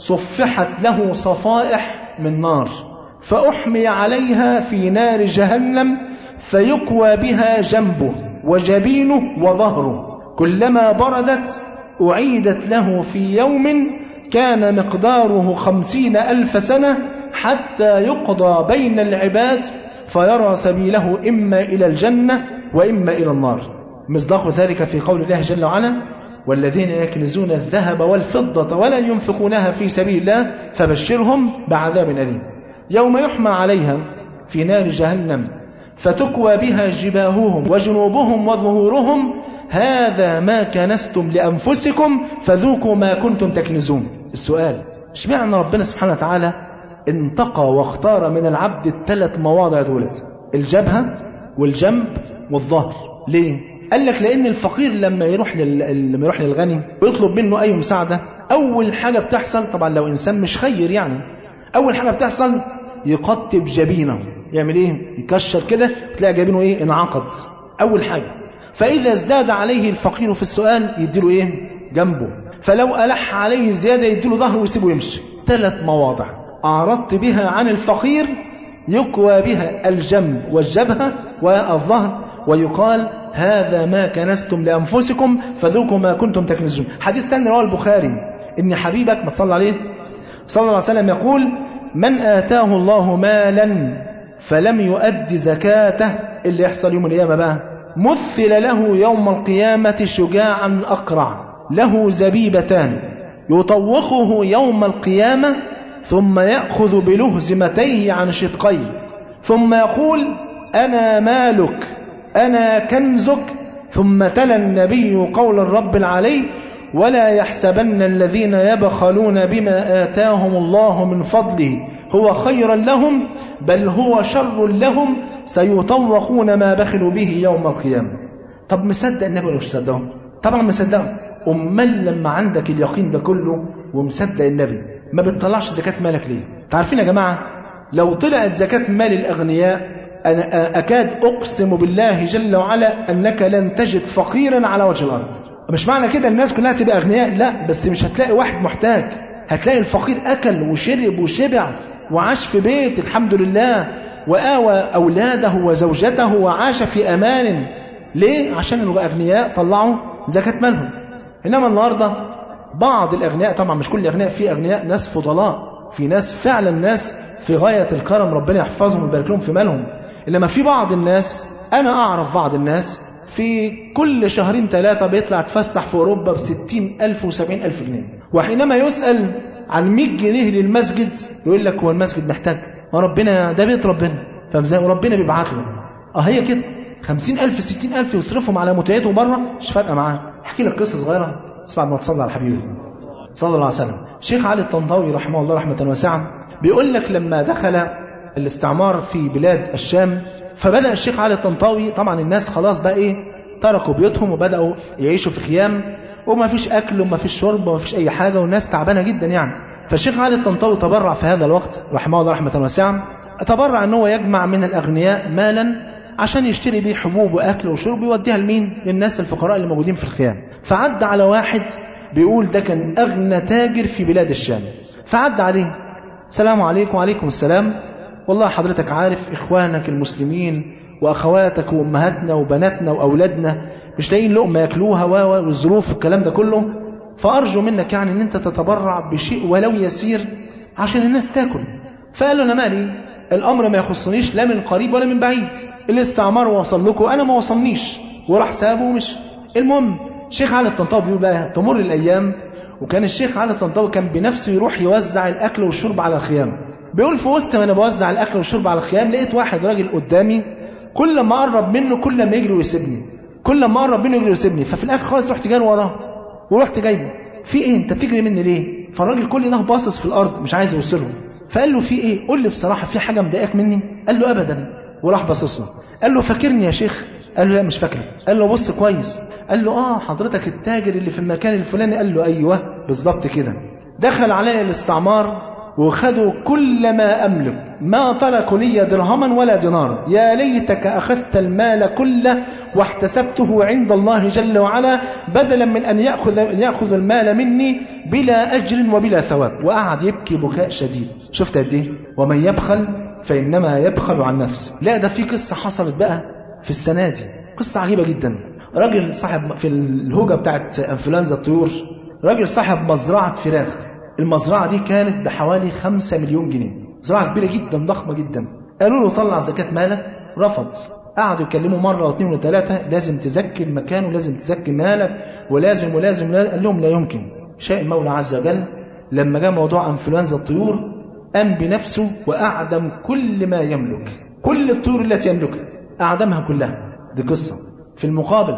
صفحت له صفائح من نار فأحمي عليها في نار جهنم فيقوى بها جنبه وجبينه وظهره كلما بردت أعيدت له في يوم كان مقداره خمسين ألف سنة حتى يقضى بين العباد فيرى سبيله إما إلى الجنة وإما إلى النار مصداق ذلك في قول الله جل وعلا والذين يكنزون الذهب والفضة ولا ينفقونها في سبيل الله فبشرهم بعذاب أليم يوم يحمى عليها في نار جهنم فتكوى بها جباههم وجنوبهم وظهورهم هذا ما كنستم لأنفسكم فذوقوا ما كنتم تكنزون السؤال اشمعنى ربنا سبحانه وتعالى انتقى واختار من العبد الثلاث مواضع دولت الجبهة والجنب والظهر ليه؟ قال لك لأن الفقير لما يروح لل... لما يروح للغني ويطلب منه أي مساعدة أول حاجة بتحصل طبعا لو إنسان مش خير يعني أول حاجة بتحصل يقطب جبينه يعمل إيه؟ يكشر كده تلاقي جبينه إيه؟ انعقد أول حاجة فإذا ازداد عليه الفقير في السؤال يديله إيه؟ جنبه فلو ألح عليه زيادة يديله ظهره ويسيبه يمشي ثلاث مواضع أعرضت بها عن الفقير يكوى بها الجنب والجبهة والظهر ويقال هذا ما كنستم لأنفسكم فذوقوا ما كنتم تكنزون حديث ثاني رواه البخاري إن حبيبك ما تصلى عليه صلى الله عليه وسلم يقول من آتاه الله مالا فلم يؤد زكاته اللي يحصل يوم القيامة بقى مثل له يوم القيامة شجاعا أقرع له زبيبتان يطوقه يوم القيامة ثم يأخذ بلهزمتيه عن شدقيه ثم يقول أنا مالك أنا كنزك ثم تلا النبي قول الرب العلي ولا يحسبن الذين يبخلون بما آتاهم الله من فضله هو خيرا لهم بل هو شر لهم سيطوقون ما بخلوا به يوم القيامة طب مصدق النبي ولا مش مصدقهم طبعا مصدقهم امال لما عندك اليقين ده كله ومصدق النبي ما بتطلعش زكاة مالك ليه تعرفين يا جماعة لو طلعت زكاة مال الأغنياء أنا أكاد أقسم بالله جل وعلا أنك لن تجد فقيرا على وجه الأرض مش معنى كده الناس كلها تبقى أغنياء لا بس مش هتلاقي واحد محتاج هتلاقي الفقير أكل وشرب وشبع وعاش في بيت الحمد لله وآوى أولاده وزوجته وعاش في أمان ليه؟ عشان الأغنياء طلعوا زكاة مالهم إنما النهاردة بعض الأغنياء طبعا مش كل الأغنياء في أغنياء ناس فضلاء في ناس فعلا ناس في غاية الكرم ربنا يحفظهم ويبارك لهم في مالهم إنما في بعض الناس أنا أعرف بعض الناس في كل شهرين ثلاثة بيطلع يتفسح في أوروبا بستين ألف وسبعين ألف جنيه وحينما يسأل عن 100 جنيه للمسجد يقول لك هو المسجد محتاج وربنا ده بيت ربنا فاهم ازاي وربنا بيبعت له اه هي كده خمسين ألف ستين ألف يصرفهم على متعته بره مش فارقة معاه احكي لك قصة صغيرة اسمع ما تصلي على حبيبي صلى الله عليه وسلم الشيخ علي الطنطاوي رحمه الله رحمة واسعة بيقول لك لما دخل الاستعمار في بلاد الشام فبدأ الشيخ علي الطنطاوي طبعا الناس خلاص بقى ايه تركوا بيوتهم وبدأوا يعيشوا في خيام وما فيش أكل وما فيش شرب وما فيش أي حاجة والناس تعبانة جدا يعني فالشيخ علي الطنطاوي تبرع في هذا الوقت رحمه الله رحمة واسعة تبرع ان هو يجمع من الأغنياء مالا عشان يشتري بيه حبوب وأكل وشرب يوديها لمين للناس الفقراء اللي موجودين في الخيام فعد على واحد بيقول ده كان أغنى تاجر في بلاد الشام فعد عليه السلام عليكم وعليكم السلام والله حضرتك عارف إخوانك المسلمين وأخواتك وأمهاتنا وبناتنا وأولادنا مش لاقيين لقمة ياكلوها والظروف والكلام ده كله فأرجو منك يعني أن أنت تتبرع بشيء ولو يسير عشان الناس تاكل فقال له أنا مالي الأمر ما يخصنيش لا من قريب ولا من بعيد الاستعمار وصل لكم أنا ما وصلنيش وراح سابه ومش المهم شيخ علي الطنطاوي بيقول بقى تمر الأيام وكان الشيخ علي الطنطاوي كان بنفسه يروح يوزع الأكل والشرب على الخيام بيقول في وسط ما أنا بوزع الأكل والشرب على الخيام لقيت واحد راجل قدامي كل ما أقرب منه كل ما يجري ويسيبني كل ما أقرب منه يجري ويسيبني ففي الآخر خالص رحت جاري وراه ورحت جايبه في ايه انت بتجري مني ليه فالراجل كل ده باصص في الارض مش عايز يوصله فقال له في ايه قول لي بصراحه في حاجه مضايقاك مني قال له ابدا وراح باصص له قال له فاكرني يا شيخ قال له لا مش فاكرك قال له بص كويس قال له اه حضرتك التاجر اللي في المكان الفلاني قال له ايوه بالظبط كده دخل علي الاستعمار وخدوا كل ما أملك ما تركوا لي درهما ولا دينارا يا ليتك أخذت المال كله واحتسبته عند الله جل وعلا بدلا من أن يأخذ, يأخذ المال مني بلا أجر وبلا ثواب وقعد يبكي بكاء شديد شفت قد ايه ومن يبخل فإنما يبخل عن نفسه لا ده في قصة حصلت بقى في السنة دي قصة عجيبة جدا راجل صاحب في الهوجة بتاعت انفلونزا الطيور راجل صاحب مزرعة فراخ المزرعة دي كانت بحوالي 5 مليون جنيه مزرعة كبيرة جدا ضخمة جدا قالوا له طلع زكاة مالك رفض قعدوا يكلموا مرة واثنين وثلاثة لازم تزكي المكان ولازم تزكي مالك ولازم ولازم, ولازم قال لهم لا يمكن شاء المولى عز وجل لما جاء موضوع انفلونزا الطيور قام بنفسه وأعدم كل ما يملك كل الطيور التي يملكها أعدمها كلها دي قصة في المقابل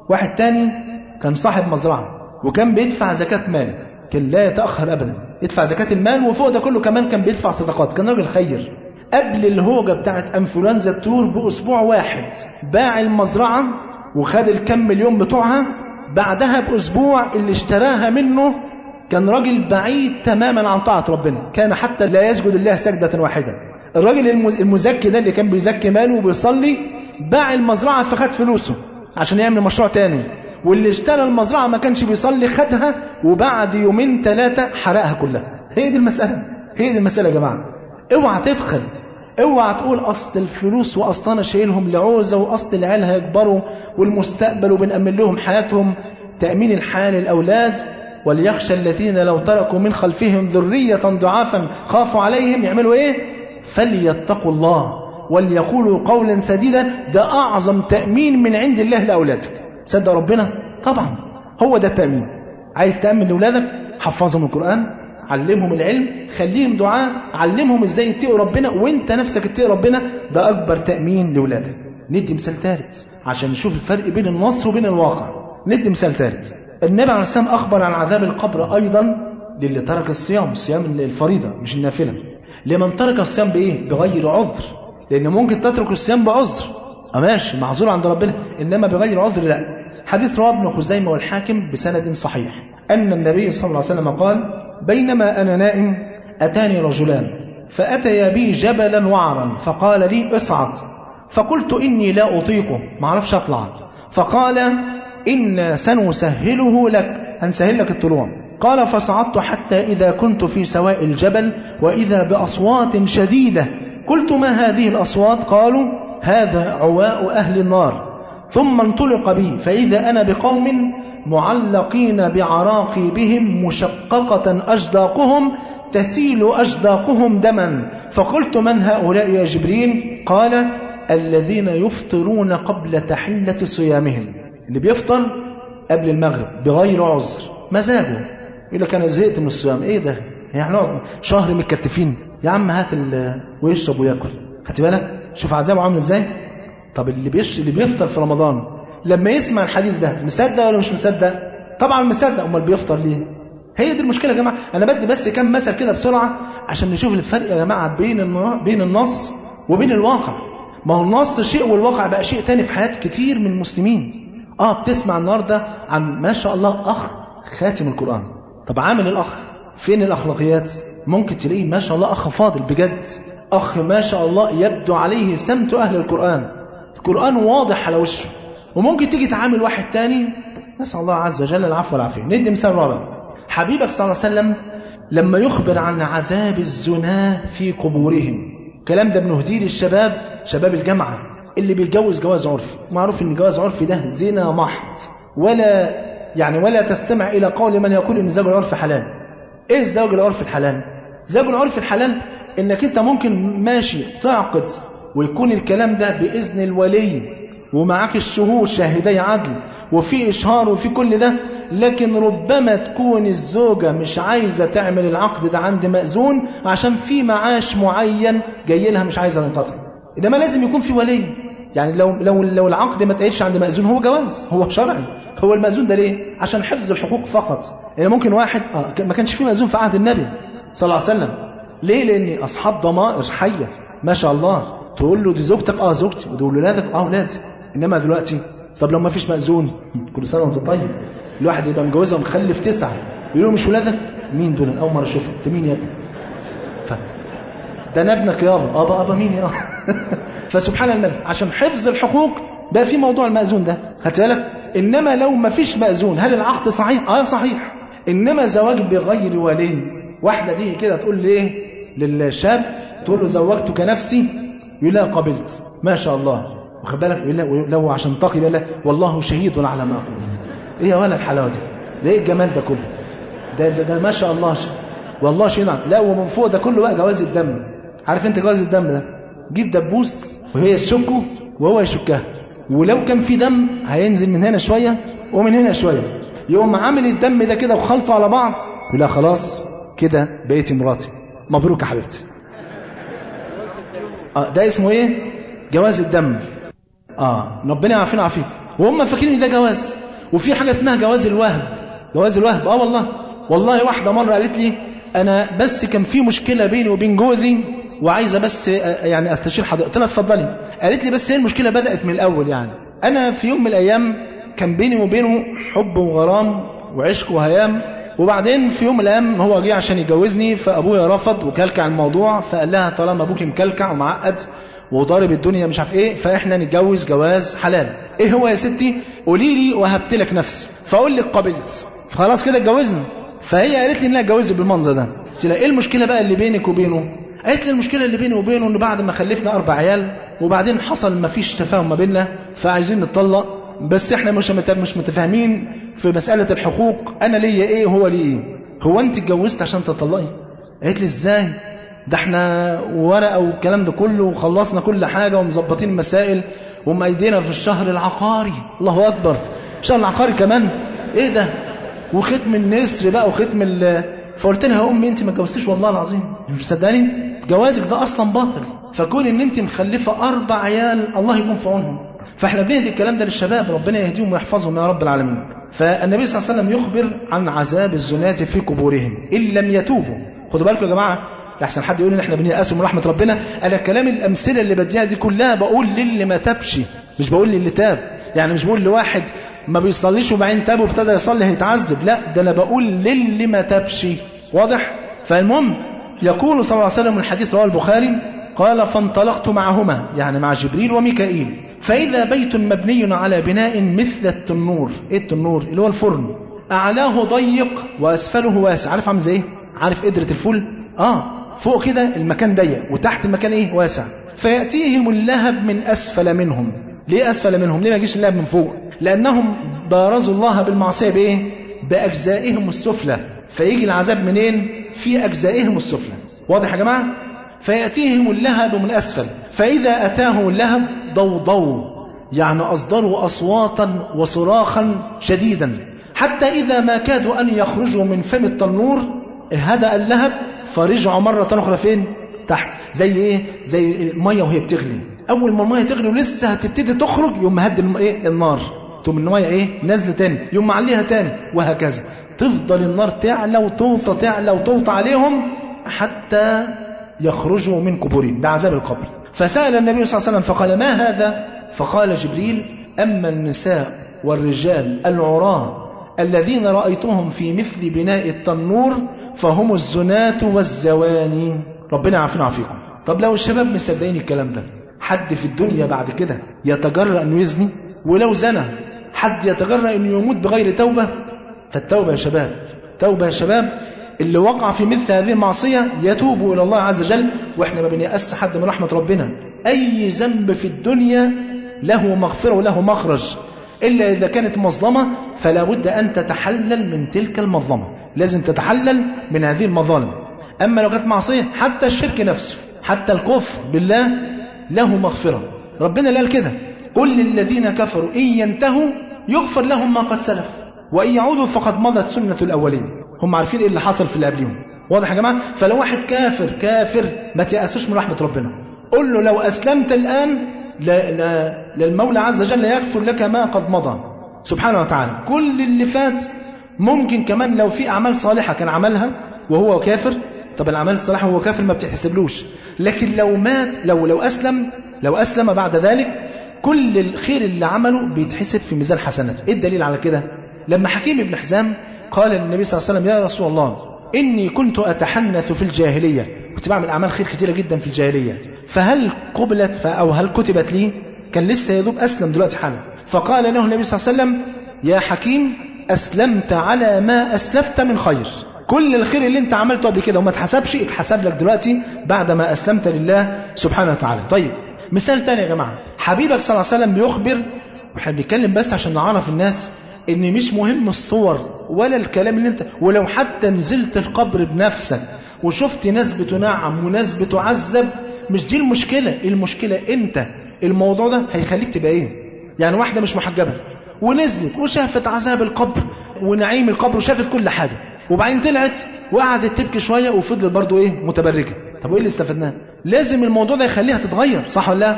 واحد تاني كان صاحب مزرعة وكان بيدفع زكاة مال كان لا يتأخر أبدا يدفع زكاة المال وفوق ده كله كمان كان بيدفع صدقات كان راجل خير قبل الهوجة بتاعت أنفلونزا الطيور بأسبوع واحد باع المزرعة وخد الكم مليون بتوعها بعدها بأسبوع اللي اشتراها منه كان راجل بعيد تماما عن طاعة ربنا كان حتى لا يسجد الله سجدة واحدة الراجل المزكي ده اللي كان بيزكي ماله وبيصلي باع المزرعة فخد فلوسه عشان يعمل مشروع تاني واللي اشترى المزرعة ما كانش بيصلي خدها وبعد يومين ثلاثة حرقها كلها هي دي المسألة هي دي المسألة يا جماعة اوعى تبخل اوعى تقول اصل الفلوس واصل انا شايلهم لعوزه واصل العيال هيكبروا والمستقبل وبنأمن لهم حياتهم تأمين الحياة للأولاد وليخشى الذين لو تركوا من خلفهم ذرية ضعافا خافوا عليهم يعملوا ايه فليتقوا الله وليقولوا قولا سديدا ده أعظم تأمين من عند الله لأولادك صدق ربنا طبعا هو ده التأمين عايز تأمن لأولادك حفظهم القرآن علمهم العلم خليهم دعاء علمهم ازاي يتقوا ربنا وانت نفسك اتقي ربنا ده أكبر تأمين لأولادك ندي مثال ثالث عشان نشوف الفرق بين النص وبين الواقع ندي مثال ثالث النبي عليه السلام أخبر عن عذاب القبر أيضا للي ترك الصيام الصيام الفريضة مش النافلة لمن ترك الصيام بإيه؟ بغير عذر لأن ممكن تترك الصيام بعذر ماشي معذور عند ربنا إنما بغير عذر لا حديث رواه ابن خزيمة والحاكم بسند صحيح أن النبي صلى الله عليه وسلم قال بينما أنا نائم أتاني رجلان فأتيا بي جبلا وعرا فقال لي اصعد فقلت إني لا أطيقه ما اعرفش أطلع فقال إن سنسهله لك هنسهل لك الطلوع قال فصعدت حتى إذا كنت في سواء الجبل وإذا بأصوات شديدة قلت ما هذه الأصوات قالوا هذا عواء أهل النار ثم انطلق بي فإذا أنا بقوم معلقين بعراقيبهم مشققة أجداقهم تسيل أجداقهم دما فقلت من هؤلاء يا جبريل قال الذين يفطرون قبل تحلة صيامهم اللي بيفطر قبل المغرب بغير عذر مزاجه يقول لك انا زهقت من الصيام ايه ده يعني شهر متكتفين يا عم هات ويشرب وياكل خدت بالك شوف عذابه عامل ازاي طب اللي بيش اللي بيفطر في رمضان لما يسمع الحديث ده مصدق ولا مش مصدق طبعا مصدق امال بيفطر ليه هي دي المشكله يا جماعه انا بدي بس كام مثل كده بسرعه عشان نشوف الفرق يا جماعه بين بين النص وبين الواقع ما هو النص شيء والواقع بقى شيء تاني في حياه كتير من المسلمين اه بتسمع النهارده عن ما شاء الله اخ خاتم القران طب عامل الاخ فين الاخلاقيات ممكن تلاقيه ما شاء الله اخ فاضل بجد اخ ما شاء الله يبدو عليه سمت اهل القران القران واضح على وشه وممكن تيجي تعامل واحد تاني نسال الله عز وجل العفو والعافيه ندي مثال رابع حبيبك صلى الله عليه وسلم لما يخبر عن عذاب الزنا في قبورهم الكلام ده بنهديه للشباب شباب الجامعه اللي بيتجوز جواز عرفي معروف ان جواز عرفي ده زنا محض ولا يعني ولا تستمع الى قول من يقول ان زواج العرف حلال ايه الزواج العرفي الحلال زواج العرفي الحلال انك انت ممكن ماشي تعقد ويكون الكلام ده باذن الولي ومعاك الشهود شاهدي عدل وفي اشهار وفي كل ده لكن ربما تكون الزوجة مش عايزة تعمل العقد ده عند مأذون عشان في معاش معين جاي لها مش عايزة تنقطع إنما لازم يكون في ولي يعني لو لو لو العقد ما تقيدش عند مأذون هو جواز هو شرعي هو المأذون ده ليه؟ عشان حفظ الحقوق فقط يعني ممكن واحد آه ما كانش في مأذون في عهد النبي صلى الله عليه وسلم ليه؟ لأن أصحاب ضمائر حية ما شاء الله تقول له دي زوجتك اه زوجتي ودول ولادك اه ولادي انما دلوقتي طب لو ما فيش مأذون كل سنه وانت طيب الواحد يبقى مجوزها ومخلف تسعه يقول له مش ولادك مين دول اول مره اشوفهم انت مين يا ابني ف... ده انا ابنك يابا اه بقى ابا مين يا فسبحان الله عشان حفظ الحقوق بقى في موضوع المأذون ده خدت بالك انما لو ما فيش مأذون هل العقد صحيح اه صحيح انما زواج بغير ولي واحده دي كده تقول ليه للشاب تقول له زوجتك نفسي يقول لها قبلت ما شاء الله واخد بالك يقول لو عشان تقي يقول لها والله شهيد على ما اقول ايه يا ولا الحلاوه دي ده ايه الجمال ده كله ده, ده, ده ما شاء الله شيء. والله شيء نعم لا ومن فوق ده كله بقى جواز الدم عارف انت جواز الدم ده جيب دبوس وهي تشكه وهو يشكها ولو كان في دم هينزل من هنا شويه ومن هنا شويه يقوم عامل الدم ده كده وخلطه على بعض يقول لها خلاص كده بقيتي مراتي مبروك يا حبيبتي اه ده اسمه ايه جواز الدم اه ربنا يعافينا ويعافيك وهم فاكرين ان ده جواز وفي حاجه اسمها جواز الوهب جواز الوهب اه والله والله واحده مره قالت لي انا بس كان في مشكله بيني وبين جوزي وعايزه بس آه، يعني استشير حضرتك قلت لها اتفضلي قالت لي بس هي المشكله بدات من الاول يعني انا في يوم من الايام كان بيني وبينه حب وغرام وعشق وهيام وبعدين في يوم من الايام هو جه عشان يجوزني فابويا رفض وكلكع الموضوع فقال لها طالما ابوك مكلكع ومعقد وضارب الدنيا مش عارف ايه فاحنا نتجوز جواز حلال ايه هو يا ستي قولي لي وهبت لك نفسي فاقول لك قبلت خلاص كده اتجوزنا فهي قالت لي انها اتجوزت بالمنظر ده قلت لها ايه المشكله بقى اللي بينك وبينه قالت لي المشكله اللي بيني وبينه ان بعد ما خلفنا اربع عيال وبعدين حصل ما فيش تفاهم ما بيننا فعايزين نتطلق بس احنا مش مت- مش متفاهمين في مساله الحقوق انا ليا ايه وهو ليه ايه هو انت اتجوزت عشان تطلقي قالت لي ازاي ده احنا ورقه والكلام ده كله وخلصنا كل حاجه ومظبطين المسائل ومأيدينا في الشهر العقاري الله اكبر الشهر العقاري كمان ايه ده وختم النسر بقى وختم ال فقلت لها يا امي انت ما اتجوزتيش والله العظيم مش مصدقاني جوازك ده اصلا باطل فكون ان انت مخلفه اربع عيال الله يكون في عونهم فاحنا بنهدي الكلام ده للشباب ربنا يهديهم ويحفظهم يا رب العالمين فالنبي صلى الله عليه وسلم يخبر عن عذاب الزناة في قبورهم ان لم يتوبوا خدوا بالكم يا جماعه لحسن حد يقول ان احنا بنيأس من رحمه ربنا انا كلام الامثله اللي بديها دي كلها بقول للي ما تابش مش بقول للي تاب يعني مش بقول لواحد ما بيصليش وبعدين تاب وابتدى يصلي هيتعذب لا ده انا بقول للي ما تابش واضح فالمهم يقول صلى الله عليه وسلم الحديث رواه البخاري قال فانطلقت معهما يعني مع جبريل وميكائيل فإذا بيت مبني على بناء مثل التنور إيه التنور اللي هو الفرن أعلاه ضيق وأسفله واسع عارف عامل زي إيه عارف قدرة الفول آه فوق كده المكان ضيق وتحت المكان إيه واسع فيأتيهم اللهب من أسفل منهم ليه أسفل منهم ليه ما يجيش اللهب من فوق لأنهم بارزوا الله بالمعصية بإيه بأجزائهم السفلى فيجي العذاب منين في أجزائهم السفلى واضح يا جماعة فيأتيهم اللهب من أسفل فإذا أتاهم اللهب ضوضوا يعني أصدروا أصواتا وصراخا شديدا حتى إذا ما كادوا أن يخرجوا من فم التنور هدأ اللهب فرجعوا مرة أخرى فين تحت زي إيه زي المية وهي بتغلي أول ما المية تغلي ولسه هتبتدي تخرج يوم مهد الم- إيه النار تقوم المية إيه نازلة تاني يوم معليها تاني وهكذا تفضل النار تعلى وتوطى تعلى وتوطى عليهم حتى يخرجوا من قبورهم ده عذاب القبر فسأل النبي صلى الله عليه وسلم فقال ما هذا فقال جبريل أما النساء والرجال العراة الذين رأيتهم في مثل بناء التنور فهم الزناة والزواني ربنا يعافينا ويعافيكم طب لو الشباب مصدقين الكلام ده حد في الدنيا بعد كده يتجرأ انه يزني ولو زنى حد يتجرأ انه يموت بغير توبة فالتوبة يا شباب توبة يا شباب اللي وقع في مثل هذه المعصية يتوب إلى الله عز وجل وإحنا ما بنيأس حد من رحمة ربنا أي ذنب في الدنيا له مغفرة وله مخرج إلا إذا كانت مظلمة فلا بد أن تتحلل من تلك المظلمة لازم تتحلل من هذه المظالم أما لو كانت معصية حتى الشرك نفسه حتى الكفر بالله له مغفرة ربنا قال كده قل للذين كفروا إن ينتهوا يغفر لهم ما قد سلف وإن يعودوا فقد مضت سنة الأولين هم عارفين إيه اللي حصل في اللي قبلهم واضح يا جماعة فلو واحد كافر كافر ما تيأسوش من رحمة ربنا قل له لو أسلمت الآن لا لا للمولى عز وجل يغفر لك ما قد مضى سبحانه وتعالى كل اللي فات ممكن كمان لو في أعمال صالحة كان عملها وهو كافر طب الأعمال الصالحة وهو كافر ما بتحسبلوش لكن لو مات لو لو أسلم لو أسلم بعد ذلك كل الخير اللي عمله بيتحسب في ميزان حسناته ايه الدليل على كده لما حكيم بن حزام قال للنبي صلى الله عليه وسلم يا رسول الله إني كنت أتحنث في الجاهلية كنت بعمل أعمال خير كتيرة جدا في الجاهلية فهل قبلت أو هل كتبت لي كان لسه يدوب أسلم دلوقتي حالا فقال له النبي صلى الله عليه وسلم يا حكيم أسلمت على ما أسلفت من خير كل الخير اللي انت عملته قبل كده وما اتحسبش اتحسب لك دلوقتي بعد ما أسلمت لله سبحانه وتعالى طيب مثال تاني يا جماعة حبيبك صلى الله عليه وسلم بيخبر واحنا بنتكلم بس عشان نعرف الناس ان مش مهم الصور ولا الكلام اللي انت ولو حتى نزلت القبر بنفسك وشفت ناس بتنعم وناس بتعذب مش دي المشكلة المشكلة انت الموضوع ده هيخليك تبقى ايه يعني واحدة مش محجبة ونزلت وشافت عذاب القبر ونعيم القبر وشافت كل حاجة وبعدين طلعت وقعدت تبكي شوية وفضلت برضو ايه متبرجة طب وايه اللي استفدناه لازم الموضوع ده يخليها تتغير صح ولا لا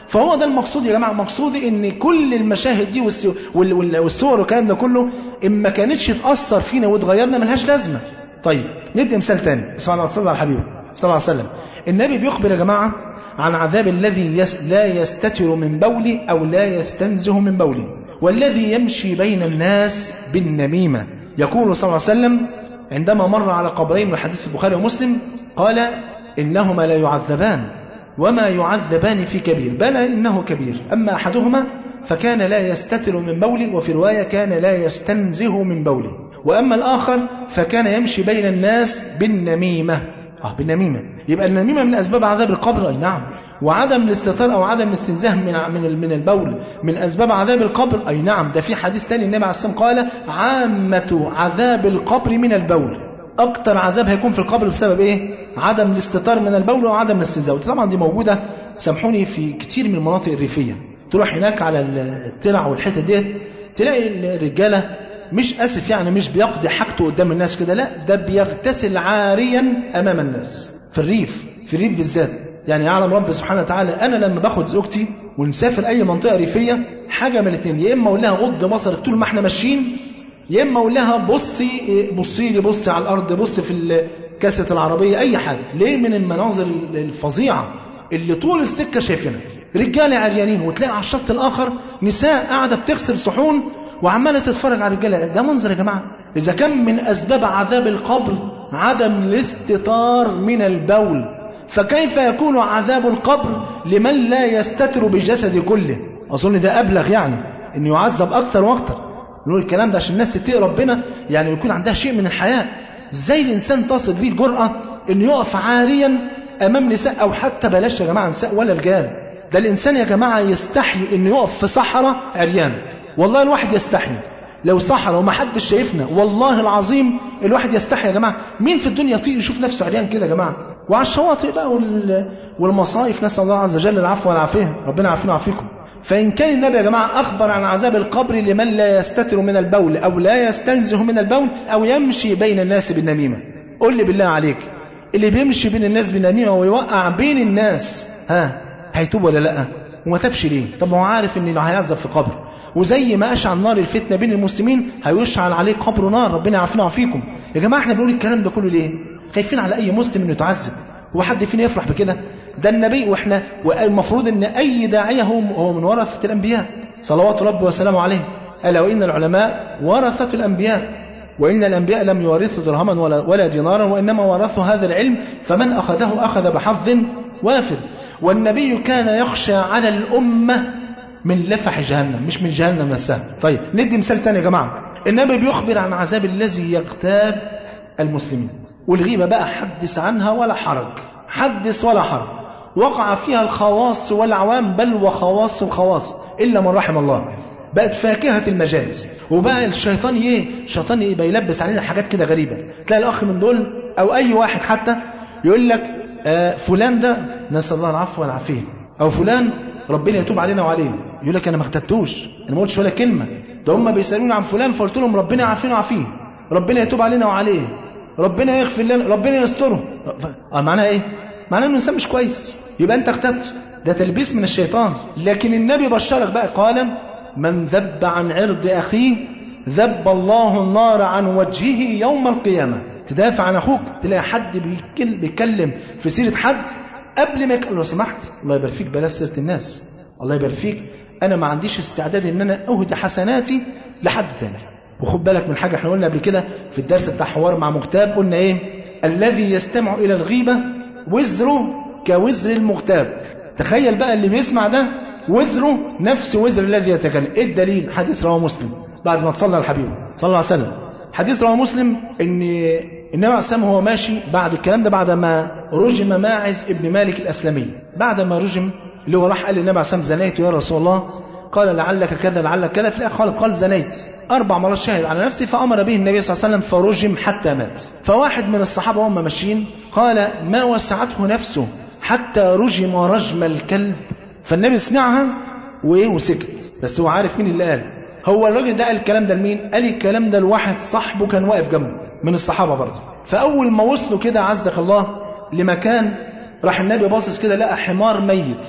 فهو ده المقصود يا جماعه مقصودي ان كل المشاهد دي والس- وال- وال- والصور والكلام ده كله ان ما كانتش تاثر فينا وتغيرنا ملهاش لازمه طيب ندي مثال تاني اسمع الله صلى على الحبيب صلى الله عليه وسلم النبي بيخبر يا جماعه عن عذاب الذي يس لا يستتر من بوله او لا يستنزه من بوله والذي يمشي بين الناس بالنميمه يقول صلى الله عليه وسلم عندما مر على قبرين من حديث البخاري ومسلم قال إنهما لا يعذبان وما يعذبان في كبير بل إنه كبير أما أحدهما فكان لا يستتر من بوله وفي رواية كان لا يستنزه من بوله وأما الآخر فكان يمشي بين الناس بالنميمة آه بالنميمة يبقى النميمة من أسباب عذاب القبر أي نعم وعدم الاستتار أو عدم الاستنزاه من من من البول من أسباب عذاب القبر أي نعم ده في حديث تاني النبي عليه الصلاة والسلام قال عامة عذاب القبر من البول أكتر عذاب هيكون في القبر بسبب إيه؟ عدم الاستتار من البول وعدم الاستنزاه طبعا دي موجودة سامحوني في كتير من المناطق الريفية تروح هناك على الترع والحتت ديت تلاقي الرجالة مش اسف يعني مش بيقضي حاجته قدام الناس كده لا ده بيغتسل عاريا امام الناس في الريف في الريف بالذات يعني يعلم رب سبحانه وتعالى انا لما باخد زوجتي ونسافر اي منطقه ريفيه حاجه من الاثنين يا اما اقول لها غض بصرك طول ما احنا ماشيين يا اما اقول لها بصي بصي لي بصي على الارض بصي في كاسه العربيه اي حاجه ليه من المناظر الفظيعه اللي طول السكه شايفينها رجاله عريانين وتلاقي على الشط الاخر نساء قاعده بتغسل صحون وعماله تتفرج على الرجاله ده منظر يا جماعه اذا كان من اسباب عذاب القبر عدم الاستتار من البول فكيف يكون عذاب القبر لمن لا يستتر بجسده كله اظن ده ابلغ يعني انه يعذب اكتر واكتر نقول الكلام ده عشان الناس تتقي ربنا يعني يكون عندها شيء من الحياء ازاي الانسان تصل بيه الجرأه انه يقف عاريا امام نساء او حتى بلاش يا جماعه نساء ولا رجال ده الانسان يا جماعه يستحي انه يقف في صحراء عريان والله الواحد يستحي لو صحراء وما حدش شايفنا والله العظيم الواحد يستحي يا جماعه مين في الدنيا يطيق يشوف نفسه عريان كده يا جماعه وعلى الشواطئ بقى وال... والمصايف نسال الله عز وجل العفو والعافيه ربنا يعافينا ويعافيكم فإن كان النبي يا جماعة أخبر عن عذاب القبر لمن لا يستتر من البول أو لا يستنزه من البول أو يمشي بين الناس بالنميمة قل لي بالله عليك اللي بيمشي بين الناس بالنميمة ويوقع بين الناس ها هيتوب ولا لا وما تبش ليه طب ما هو عارف انه هيعذب في قبر وزي ما اشعل نار الفتنه بين المسلمين هيشعل عليه قبر نار ربنا يعافينا ويعافيكم يا جماعه احنا بنقول الكلام ده كله ليه خايفين على اي مسلم انه يتعذب هو حد فينا يفرح بكده ده النبي واحنا والمفروض ان اي داعيه هو هو من ورثه الانبياء صلوات ربي وسلامه عليه الا وان العلماء ورثه الانبياء وإن الأنبياء لم يورثوا درهما ولا, ولا دينارا وإنما ورثوا هذا العلم فمن أخذه أخذ بحظ وافر والنبي كان يخشى على الأمة من لفح جهنم مش من جهنم نفسها طيب ندي مثال تاني يا جماعة النبي بيخبر عن عذاب الذي يغتاب المسلمين والغيبة بقى حدث عنها ولا حرج حدث ولا حرج وقع فيها الخواص والعوام بل وخواص الخواص إلا من رحم الله بقت فاكهة المجالس وبقى الشيطان ايه الشيطان ايه بقى يلبس علينا حاجات كده غريبة تلاقي الأخ من دول أو أي واحد حتى يقول لك آه فلان ده نسأل الله العفو والعافية أو فلان ربنا يتوب علينا وعليه يقول لك أنا ما اغتبتوش أنا ما قلتش ولا كلمة ده هم بيسألوني عن فلان فقلت لهم ربنا يعافينا وعافيه ربنا يتوب علينا وعليه ربنا يغفر لنا ربنا يستره اه معناها ايه معناها انه الانسان مش كويس يبقى انت اغتبت ده تلبيس من الشيطان لكن النبي بشرك بقى قال من ذب عن عرض اخيه ذب الله النار عن وجهه يوم القيامه تدافع عن اخوك تلاقي حد بيتكلم في سيره حد قبل ما يقول لو سمحت الله يبارك فيك بلاش سيره الناس الله يبارك فيك انا ما عنديش استعداد ان انا اهدي حسناتي لحد تاني وخد بالك من حاجه احنا قلنا قبل كده في الدرس بتاع حوار مع مغتاب قلنا ايه الذي يستمع الى الغيبه وزره كوزر المغتاب تخيل بقى اللي بيسمع ده وزره نفس وزر الذي يتكلم ايه الدليل حديث رواه مسلم بعد ما تصلى الحبيب صلى الله عليه وسلم حديث رواه مسلم ان النبي عليه السلام هو ماشي بعد الكلام ده بعد ما رجم ماعز ابن مالك الاسلمي بعد ما رجم اللي هو راح قال للنبي عليه السلام زنيت يا رسول الله قال لعلك كذا لعلك كذا في الاخر قال قال زنيت اربع مرات شهد على نفسي فامر به النبي صلى الله عليه وسلم فرجم حتى مات فواحد من الصحابه وهم ماشيين قال ما وسعته نفسه حتى رجم رجم الكلب فالنبي سمعها وايه وسكت بس هو عارف مين اللي قال هو الراجل ده قال الكلام ده لمين قال الكلام ده لواحد صاحبه كان واقف جنبه من الصحابه برضه فاول ما وصلوا كده عزك الله لمكان راح النبي باصص كده لقى حمار ميت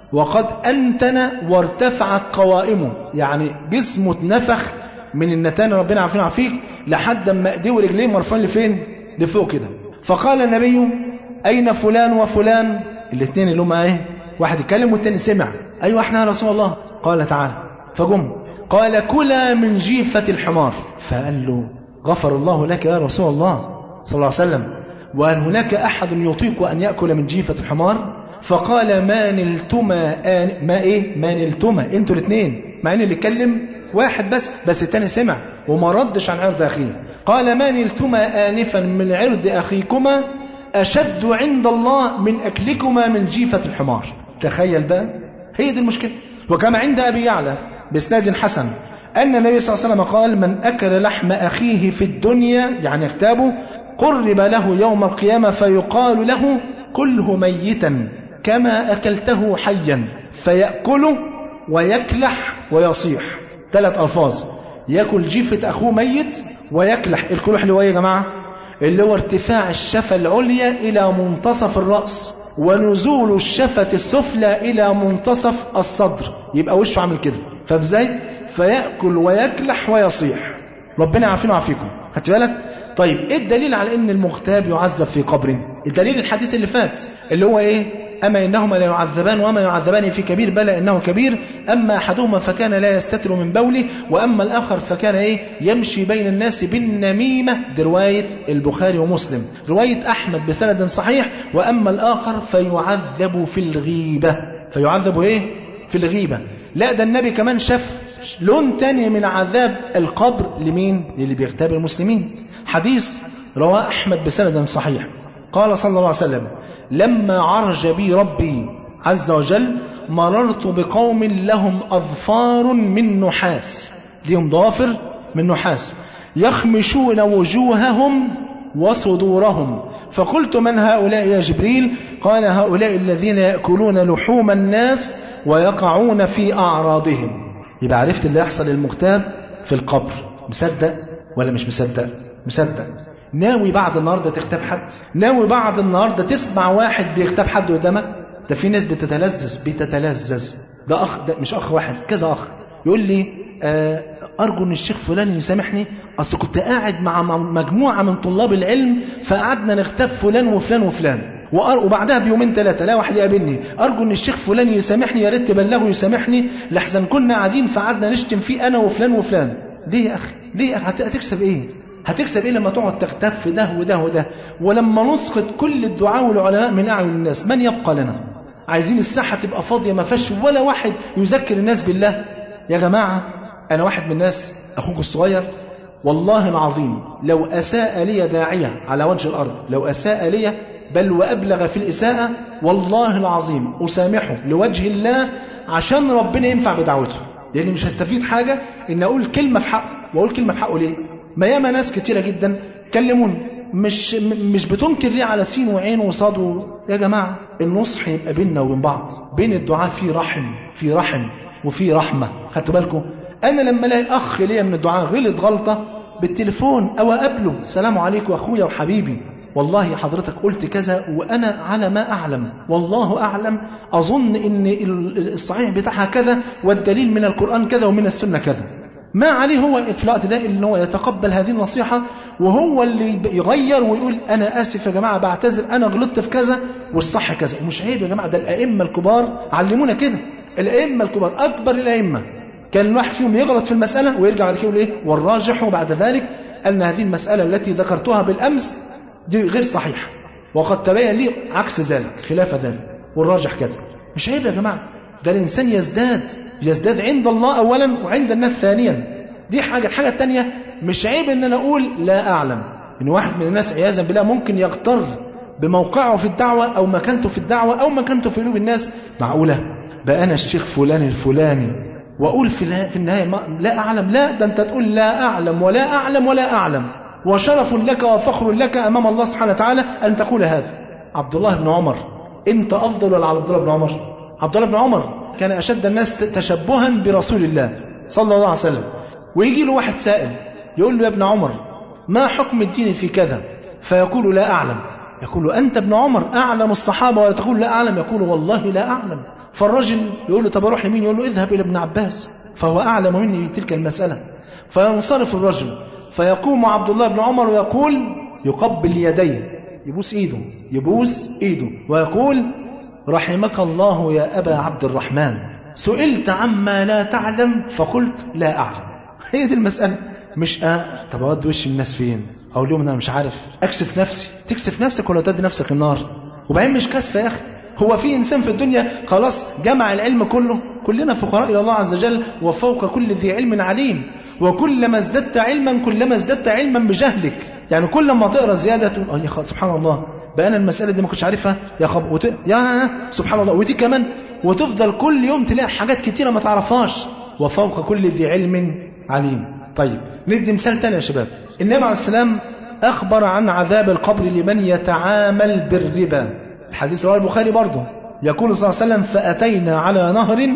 وقد أنتن وارتفعت قوائمه يعني جسمه اتنفخ من النتان ربنا عارفين عفيك لحد ما ايديه ورجليه مرفوعين لفين لفوق كده فقال النبي أين فلان وفلان الاثنين اللي هم ايه واحد يتكلم والتاني سمع أيوة احنا يا رسول الله قال تعالى فجم قال كلا من جيفة الحمار فقال له غفر الله لك يا رسول الله صلى الله عليه وسلم وهل هناك أحد يطيق أن يأكل من جيفة الحمار فقال ما نلتما آن ما إيه ما نلتما أنتوا الاثنين مع إن اللي اتكلم واحد بس بس التاني سمع وما ردش عن عرض أخيه قال ما نلتما آنفا من عرض أخيكما أشد عند الله من أكلكما من جيفة الحمار تخيل بقى هي دي المشكلة وكما عند أبي يعلى بإسناد حسن أن النبي صلى الله عليه وسلم قال من أكل لحم أخيه في الدنيا يعني اغتابه قرب له يوم القيامة فيقال له كله ميتا كما أكلته حيا فيأكله ويكلح ويصيح ثلاث ألفاظ يأكل جيفة أخوه ميت ويكلح الكلوح اللي هو يا جماعة اللي هو ارتفاع الشفة العليا إلى منتصف الرأس ونزول الشفة السفلى إلى منتصف الصدر يبقى وشه عامل كده فازاي فيأكل ويكلح ويصيح ربنا يعافينا ويعافيكم خدت بالك طيب ايه الدليل على ان المغتاب يعذب في قبره الدليل الحديث اللي فات اللي هو ايه أما إنهما لا يعذبان وما يعذبان في كبير بلى إنه كبير أما أحدهما فكان لا يستتر من بوله وأما الآخر فكان إيه يمشي بين الناس بالنميمة دي رواية البخاري ومسلم رواية أحمد بسند صحيح وأما الآخر فيعذب في الغيبة فيعذب إيه في الغيبة لا ده النبي كمان شاف لون تاني من عذاب القبر لمين للي بيغتاب المسلمين حديث رواه أحمد بسند صحيح قال صلى الله عليه وسلم لما عرج بي ربي عز وجل مررت بقوم لهم أظفار من نحاس لهم ضوافر من نحاس يخمشون وجوههم وصدورهم فقلت من هؤلاء يا جبريل قال هؤلاء الذين يأكلون لحوم الناس ويقعون في أعراضهم يبقى عرفت اللي يحصل للمغتاب في القبر مصدق ولا مش مصدق مصدق ناوي بعد النهارده تغتاب حد ناوي بعد النهارده تسمع واحد بيغتاب حد قدامك ده في ناس بتتلذذ بتتلذذ ده اخ ده مش اخ واحد كذا اخ يقول لي آه ارجو ان الشيخ فلان يسامحني اصل كنت قاعد مع مجموعه من طلاب العلم فقعدنا نغتاب فلان وفلان وفلان وبعدها بيومين ثلاثة لا واحد يقابلني أرجو أن الشيخ فلان يسامحني يا ريت تبلغه يسامحني لحسن كنا قاعدين فقعدنا نشتم فيه أنا وفلان وفلان ليه يا أخي ليه يا أخي هتكسب إيه هتكسب ايه لما تقعد تغتاب في ده وده وده ولما نسقط كل الدعاء والعلماء من اعين الناس من يبقى لنا عايزين الساحه تبقى فاضيه ما فيهاش ولا واحد يذكر الناس بالله يا جماعه انا واحد من الناس اخوك الصغير والله العظيم لو اساء لي داعيه على وجه الارض لو اساء لي بل وابلغ في الاساءه والله العظيم اسامحه لوجه الله عشان ربنا ينفع بدعوته لان مش هستفيد حاجه ان اقول كلمه في حقه واقول كلمه في حقه ليه ما ياما ناس كتيرة جدا كلموني مش مش بتنكر ليه على سين وعين وصاد و... يا جماعة النصح يبقى بيننا وبين بعض بين الدعاء في رحم في رحم وفي رحمة خدتوا بالكم أنا لما الاقي أخ ليا من الدعاء غلط غلطة بالتليفون أو أقابله السلام عليكم أخويا وحبيبي والله حضرتك قلت كذا وأنا على ما أعلم والله أعلم أظن إن الصحيح بتاعها كذا والدليل من القرآن كذا ومن السنة كذا ما عليه هو في الوقت ده ان هو يتقبل هذه النصيحة وهو اللي يغير ويقول أنا آسف يا جماعة بعتذر أنا غلطت في كذا والصح كذا ومش عيب يا جماعة ده الأئمة الكبار علمونا كده الأئمة الكبار أكبر الأئمة كان الواحد فيهم يغلط في المسألة ويرجع بعد كده يقول إيه والراجح بعد ذلك أن هذه المسألة التي ذكرتها بالأمس دي غير صحيحة وقد تبين لي عكس ذلك خلاف ذلك والراجح كذا مش عيب يا جماعة ده الإنسان يزداد يزداد عند الله أولا وعند الناس ثانيا دي حاجة الحاجة الثانية مش عيب إن أنا أقول لا أعلم إن واحد من الناس عياذا بالله ممكن يغتر بموقعه في الدعوة أو مكانته في الدعوة أو مكانته في قلوب الناس معقولة بقى أنا الشيخ فلان الفلاني وأقول في, في النهاية ما لا أعلم لا ده أنت تقول لا أعلم ولا أعلم ولا أعلم وشرف لك وفخر لك أمام الله سبحانه وتعالى أن تقول هذا عبد الله بن عمر أنت أفضل ولا عبد الله بن عمر عبد الله بن عمر كان أشد الناس تشبها برسول الله صلى الله عليه وسلم ويجي له واحد سائل يقول له يا ابن عمر ما حكم الدين في كذا فيقول لا أعلم يقول له أنت ابن عمر أعلم الصحابة ولا تقول لا أعلم يقول والله لا أعلم فالرجل يقول له طب اروح لمين يقول له اذهب الى ابن عباس فهو اعلم مني بتلك المساله فينصرف الرجل فيقوم عبد الله بن عمر ويقول يقبل يديه يبوس ايده يبوس ايده ويقول رحمك الله يا ابا عبد الرحمن سئلت عما لا تعلم فقلت لا اعلم هي دي المساله مش آه طب اود وش الناس فين اقول لهم انا مش عارف اكسف نفسي تكسف نفسك ولا تدي نفسك النار وبعدين مش كسف يا اخي هو في انسان في الدنيا خلاص جمع العلم كله كلنا فقراء الى الله عز وجل وفوق كل ذي علم عليم وكلما ازددت علما كلما ازددت علما بجهلك يعني كل ما تقرا زياده تقول اه يا خ... سبحان الله بقى انا المساله دي ما كنتش عارفها يا خب وت... يا سبحان الله ودي كمان وتفضل كل يوم تلاقي حاجات كتيره ما تعرفهاش وفوق كل ذي علم عليم طيب ندي مثال تاني يا شباب النبي عليه السلام اخبر عن عذاب القبر لمن يتعامل بالربا الحديث رواه البخاري برضه يقول صلى الله عليه وسلم فاتينا على نهر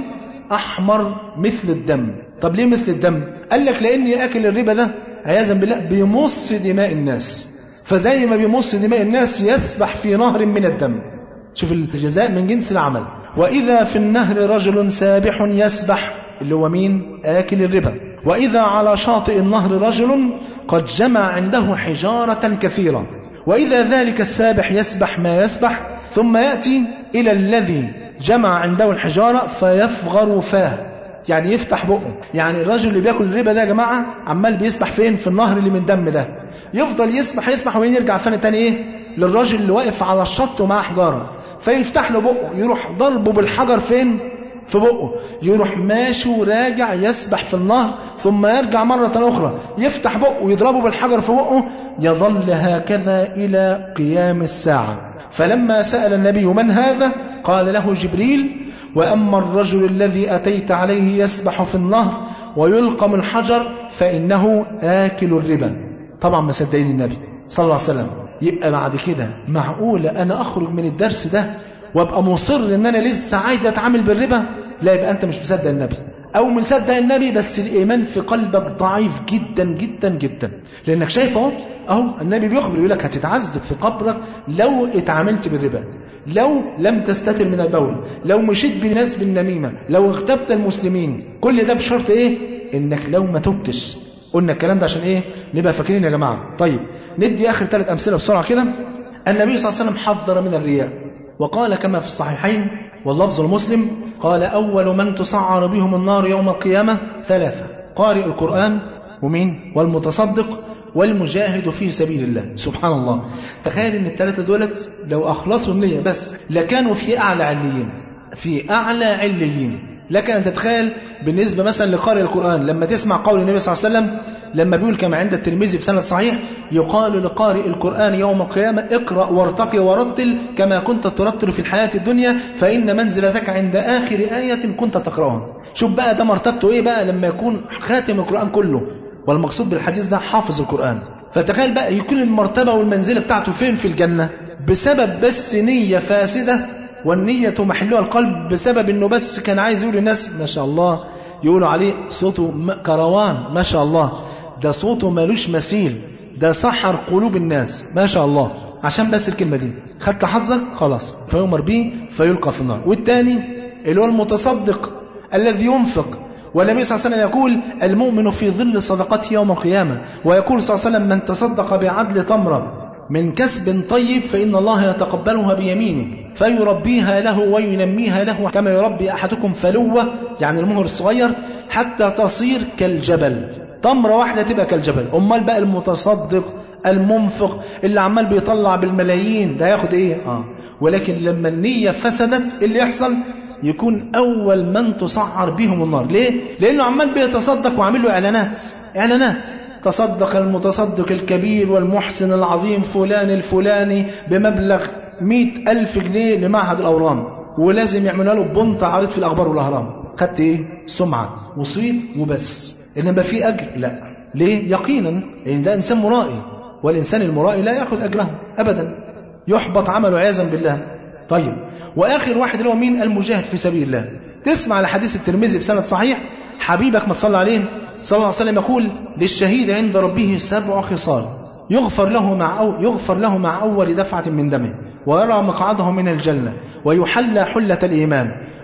احمر مثل الدم طب ليه مثل الدم قال لك لاني اكل الربا ده عياذا بالله بيمص دماء الناس فزي ما بيمص دماء الناس يسبح في نهر من الدم شوف الجزاء من جنس العمل وإذا في النهر رجل سابح يسبح اللي هو مين آكل الربا وإذا على شاطئ النهر رجل قد جمع عنده حجارة كثيرة وإذا ذلك السابح يسبح ما يسبح ثم يأتي إلى الذي جمع عنده الحجارة فيفغر فاه يعني يفتح بقه يعني الرجل اللي بياكل الربا ده يا جماعة عمال بيسبح فين في النهر اللي من دم ده يفضل يسبح يسبح وبعدين يرجع ثاني تاني ايه للراجل اللي واقف على الشط ومعاه حجارة فيفتح له بقه يروح ضربه بالحجر فين في بقه يروح ماشي وراجع يسبح في النهر ثم يرجع مرة أخرى يفتح بقه ويضربه بالحجر في بقه يظل هكذا إلى قيام الساعة فلما سأل النبي من هذا قال له جبريل وأما الرجل الذي أتيت عليه يسبح في النهر ويلقم الحجر فإنه آكل الربا طبعا ما صدقين النبي صلى الله عليه وسلم يبقى بعد كده معقولة أنا أخرج من الدرس ده وابقى مصر ان انا لسه عايز اتعامل بالربا لا يبقى انت مش مصدق النبي او مصدق النبي بس الايمان في قلبك ضعيف جدا جدا جدا لانك شايف اهو اهو النبي بيخبر يقول لك هتتعذب في قبرك لو اتعاملت بالربا لو لم تستتر من البول لو مشيت بالناس بالنميمه لو اغتبت المسلمين كل ده بشرط ايه انك لو ما تبتش قلنا الكلام ده عشان ايه نبقى فاكرين يا جماعه طيب ندي اخر ثلاث امثله بسرعه كده النبي صلى الله عليه وسلم حذر من الرياء وقال كما في الصحيحين واللفظ المسلم قال أول من تسعر بهم النار يوم القيامة ثلاثة قارئ القرآن ومين والمتصدق والمجاهد في سبيل الله سبحان الله تخيل ان الثلاثة دولت لو أخلصوا النية بس لكانوا في أعلى عليين في أعلى عليين لك أن تتخيل بالنسبة مثلا لقارئ القرآن لما تسمع قول النبي صلى الله عليه وسلم لما بيقول كما عند الترمذي بسند صحيح يقال لقارئ القرآن يوم القيامة اقرأ وارتقي ورتل كما كنت ترتل في الحياة الدنيا فإن منزلتك عند آخر آية كنت تقرأها شوف بقى ده مرتبته إيه بقى لما يكون خاتم القرآن كله والمقصود بالحديث ده حافظ القرآن فتخيل بقى يكون المرتبة والمنزلة بتاعته فين في الجنة بسبب بس نية فاسدة والنية محلها القلب بسبب انه بس كان عايز يقول للناس ما شاء الله يقولوا عليه صوته كروان ما شاء الله ده صوته ملوش مثيل ده سحر قلوب الناس ما شاء الله عشان بس الكلمة دي خدت حظك خلاص فيؤمر به فيلقى في النار والتاني اللي هو المتصدق الذي ينفق والنبي صلى الله عليه وسلم يقول المؤمن في ظل صدقته يوم القيامة ويقول صلى الله عليه وسلم من تصدق بعدل تمرة من كسب طيب فإن الله يتقبلها بيمينه فيربيها له وينميها له كما يربي أحدكم فلوة يعني المهر الصغير حتى تصير كالجبل تمرة واحدة تبقى كالجبل أمال بقى المتصدق المنفق اللي عمال بيطلع بالملايين ده ياخد ايه آه. ولكن لما النية فسدت اللي يحصل يكون أول من تسعر بهم النار ليه؟ لأنه عمال بيتصدق وعامل له إعلانات إعلانات تصدق المتصدق الكبير والمحسن العظيم فلان الفلاني بمبلغ مئة ألف جنيه لمعهد الأورام ولازم يعملوا له بنط عريض في الأخبار والأهرام خدت إيه؟ سمعة وصيت وبس إنما في أجر لا ليه؟ يقينا لأن ده إنسان مرائي والإنسان المرائي لا يأخذ أجره أبدا يحبط عمله عياذا بالله طيب وآخر واحد اللي هو مين المجاهد في سبيل الله تسمع على حديث الترمذي بسند صحيح حبيبك ما تصلى عليه صلى الله عليه وسلم يقول للشهيد عند ربه سبع خصال يغفر له مع أو يغفر له مع أول دفعة من دمه ويرى مقعده من الجنة ويحلى حلة الإيمان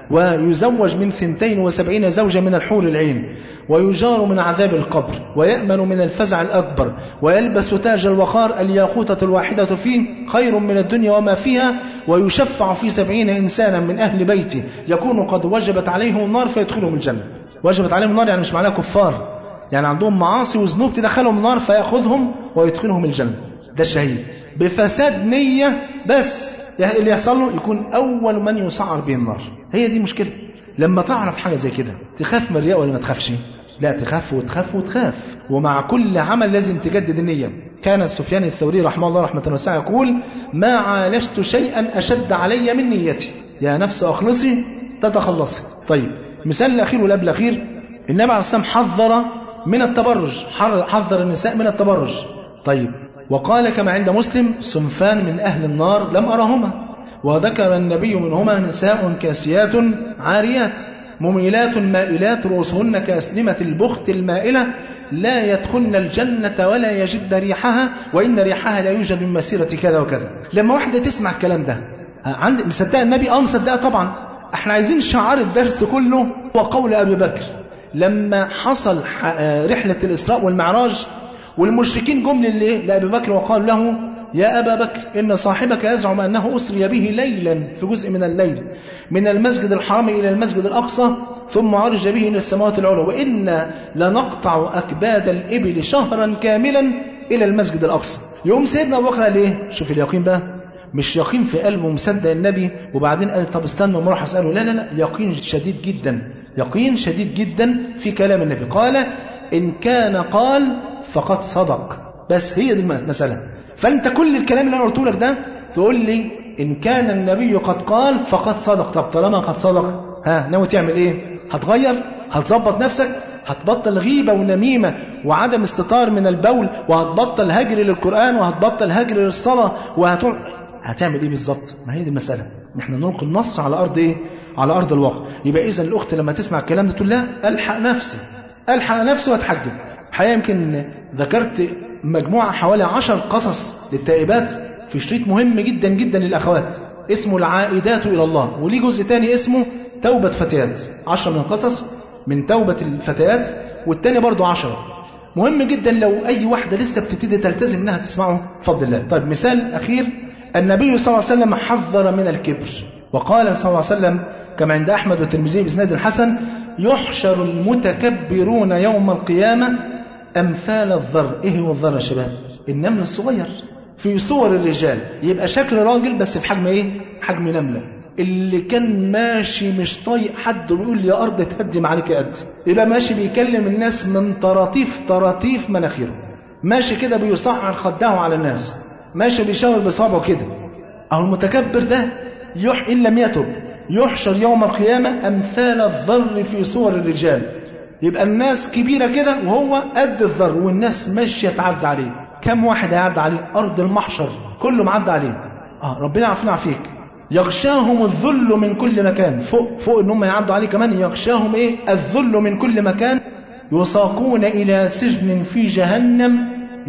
ويزوج من ثنتين وسبعين زوجة من الحور العين ويجار من عذاب القبر ويأمن من الفزع الأكبر ويلبس تاج الوقار الياقوتة الواحدة فيه خير من الدنيا وما فيها ويشفع في سبعين إنسانا من أهل بيته يكون قد وجبت عليهم النار فيدخلهم الجنة وجبت عليهم النار يعني مش معناها كفار يعني عندهم معاصي وذنوب تدخلهم النار فياخذهم ويدخلهم الجنة ده الشهيد بفساد نية بس يعني اللي يحصل له يكون أول من يسعر به النار هي دي مشكلة لما تعرف حاجة زي كده تخاف من الرياء ولا ما تخافش لا تخاف وتخاف وتخاف ومع كل عمل لازم تجدد النية كان سفيان الثوري رحمه الله رحمة واسعة يقول ما عالجت شيئا أشد علي من نيتي يا نفس أخلصي تتخلصي طيب مثال الأخير والأب الأخير النبي عليه الصلاة والسلام حذر من التبرج حذر النساء من التبرج طيب وقال كما عند مسلم صنفان من أهل النار لم أرهما وذكر النبي منهما نساء كاسيات عاريات مميلات مائلات رؤوسهن كأسلمة البخت المائلة لا يدخلن الجنة ولا يجد ريحها وإن ريحها لا يوجد من مسيرة كذا وكذا لما واحدة تسمع الكلام ده عند مصدقة النبي اه مصدقة طبعا احنا عايزين شعار الدرس كله هو قول أبي بكر لما حصل رحلة الإسراء والمعراج والمشركين جم لأبي بكر وقال له يا أبا بكر إن صاحبك يزعم أنه أسري به ليلا في جزء من الليل من المسجد الحرام إلى المسجد الأقصى ثم عرج به إلى السماوات العلى وإنا لنقطع أكباد الإبل شهرا كاملا إلى المسجد الأقصى يوم سيدنا أبو بكر قال إيه شوف اليقين بقى مش يقين في قلبه مصدق النبي وبعدين قال طب استنى وما راح أسأله لا لا لا يقين شديد جدا يقين شديد جدا في كلام النبي قال إن كان قال فقد صدق بس هي دي المسألة فأنت كل الكلام اللي أنا قلته لك ده تقول لي إن كان النبي قد قال فقد صدق طب طالما قد صدق ها ناوي تعمل إيه هتغير هتظبط نفسك هتبطل غيبة ونميمة وعدم استطار من البول وهتبطل هجر للقرآن وهتبطل هجر للصلاة وهتقول هتعمل ايه بالظبط ما هي دي المسألة احنا نلقي النص على أرض ايه على أرض الواقع يبقى إذا الأخت لما تسمع الكلام ده تقول لها ألحق نفسي ألحق نفسي وأتحجز الحقيقة يمكن ذكرت مجموعة حوالي عشر قصص للتائبات في شريط مهم جدا جدا للأخوات اسمه العائدات إلى الله وليه جزء تاني اسمه توبة فتيات عشرة من القصص من توبة الفتيات والتاني برضو عشرة مهم جدا لو أي واحدة لسه بتبتدي تلتزم إنها تسمعه بفضل الله طيب مثال أخير النبي صلى الله عليه وسلم حذر من الكبر وقال صلى الله عليه وسلم كما عند أحمد والترمذي بإسناد الحسن يحشر المتكبرون يوم القيامة أمثال الذر إيه هو الذر يا شباب النمل الصغير في صور الرجال يبقى شكل راجل بس في حجم إيه حجم نملة اللي كان ماشي مش طايق حد ويقول يا أرض تهدم عليك قد يبقى ماشي بيكلم الناس من طراطيف طراطيف مناخيره ماشي كده بيصعر خداه على الناس ماشي بيشاور بصابعه كده أو المتكبر ده يح إن لم يتب يحشر يوم القيامة أمثال الذر في صور الرجال يبقى الناس كبيرة كده وهو قد الذر والناس ماشية تعدى عليه كم واحد هيعدى عليه أرض المحشر كله معدى عليه آه ربنا يعافينا عافيك يغشاهم الذل من كل مكان فوق فوق ان هم يعدوا عليه كمان يغشاهم ايه الذل من كل مكان يساقون الى سجن في جهنم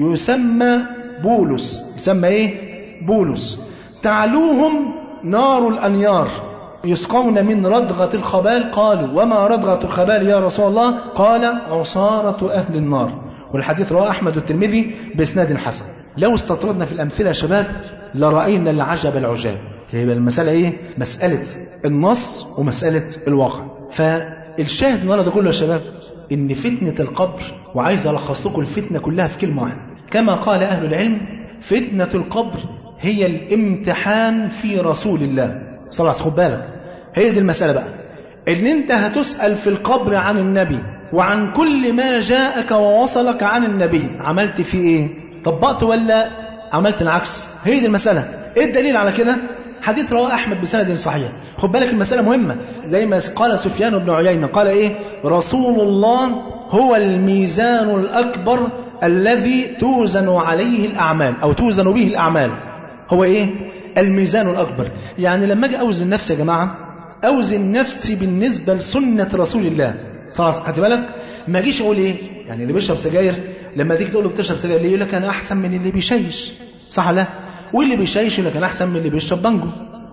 يسمى بولس يسمى ايه بولس تعلوهم نار الانيار يسقون من ردغة الخبال قالوا وما ردغة الخبال يا رسول الله قال عصارة أهل النار والحديث رواه أحمد والترمذي بإسناد حسن لو استطردنا في الأمثلة يا شباب لرأينا العجب العجاب يبقى المسألة إيه؟ مسألة النص ومسألة الواقع فالشاهد من ده كله يا شباب إن فتنة القبر وعايز ألخص لكم الفتنة كلها في كلمة واحدة كما قال أهل العلم فتنة القبر هي الامتحان في رسول الله صلى الله عليه وسلم خد بالك هي دي المسألة بقى إن أنت هتسأل في القبر عن النبي وعن كل ما جاءك ووصلك عن النبي عملت فيه إيه طبقت ولا عملت العكس هي دي المسألة إيه الدليل على كده حديث رواه أحمد بسند صحيح خد بالك المسألة مهمة زي ما قال سفيان بن عيينة قال إيه رسول الله هو الميزان الأكبر الذي توزن عليه الأعمال أو توزن به الأعمال هو إيه الميزان الأكبر يعني لما أجي أوزن نفسي يا جماعة أوزن نفسي بالنسبة لسنة رسول الله صلى الله عليه وسلم بالك ما أجيش أقول إيه يعني اللي بيشرب سجاير لما تيجي تقول له بتشرب سجاير ليه يقول لك أنا أحسن من اللي بيشيش صح لا واللي بيشيش يقول لك أنا أحسن من اللي بيشرب بانجو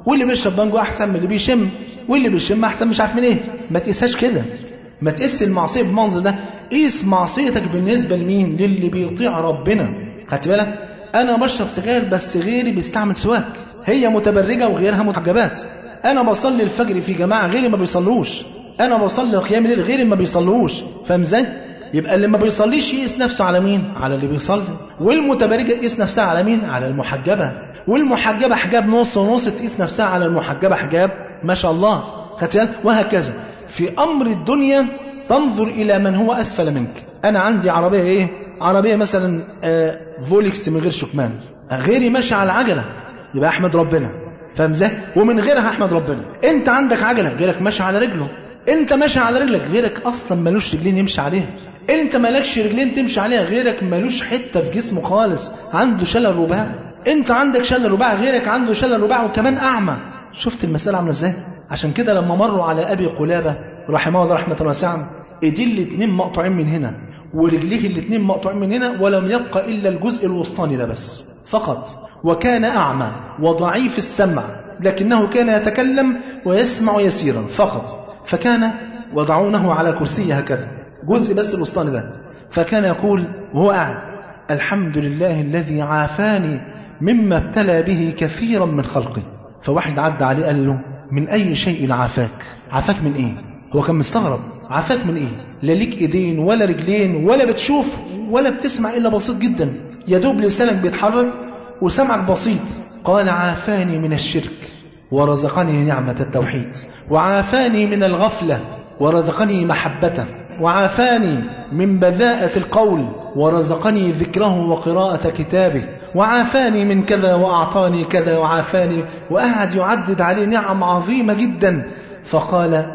واللي بيشرب بانجو احسن من اللي بيشم واللي بيشم احسن مش عارف من ايه ما تقيسهاش كده ما تقيس المعصيه بالمنظر ده قيس معصيتك بالنسبه لمين للي بيطيع ربنا خدت بالك انا بشرب سجاير بس غيري بيستعمل سواك هي متبرجه وغيرها محجبات انا بصلي الفجر في جماعه غيري ما بيصلوش انا بصلي قيام الليل غيري ما بيصلوش فاهم ازاي يبقى اللي ما بيصليش يقيس نفسه على مين على اللي بيصلي والمتبرجه تقيس نفسها على مين على المحجبه والمحجبه حجاب نص ونص تقيس نفسها على المحجبه حجاب ما شاء الله خدت بالك؟ وهكذا في امر الدنيا تنظر الى من هو اسفل منك انا عندي عربيه ايه عربيه مثلا آه فولكس من غير شكمان غيري ماشي على العجله يبقى احمد ربنا فاهم ازاي ومن غيرها احمد ربنا انت عندك عجله غيرك ماشي على رجله انت ماشي على رجلك غيرك اصلا ملوش رجلين يمشي عليها انت مالكش رجلين تمشي عليها غيرك ملوش حته في جسمه خالص عنده شلل رباعي انت عندك شلل رباعي غيرك عنده شلل رباعي وكمان اعمى شفت المساله عامله ازاي عشان كده لما مروا على ابي قلابه رحمه الله رحمه واسعه ايديه الاثنين مقطوعين من هنا ورجليه الاثنين مقطوعين من هنا ولم يبقى الا الجزء الوسطاني ده بس فقط وكان اعمى وضعيف السمع لكنه كان يتكلم ويسمع يسيرا فقط فكان وضعونه على كرسي هكذا جزء بس الوسطاني ده فكان يقول وهو قاعد الحمد لله الذي عافاني مما ابتلى به كثيرا من خلقه فواحد عدى عليه قال له من أي شيء عافاك عافاك من إيه هو كان مستغرب عافاك من إيه لا ليك إيدين ولا رجلين ولا بتشوف ولا بتسمع إلا بسيط جدا يا دوب لسانك بيتحرك وسمعك بسيط قال عافاني من الشرك ورزقني نعمة التوحيد وعافاني من الغفلة ورزقني محبته وعافاني من بذاءة القول ورزقني ذكره وقراءة كتابه وعافاني من كذا وأعطاني كذا وعافاني وقعد يعدد عليه نعم عظيمة جدا فقال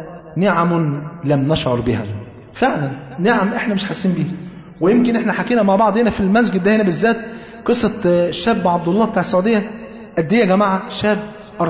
نعم لم نشعر بها فعلا نعم احنا مش حاسين بيها ويمكن احنا حكينا مع بعض هنا في المسجد ده هنا بالذات قصة الشاب عبد الله بتاع السعودية قد ايه يا جماعة شاب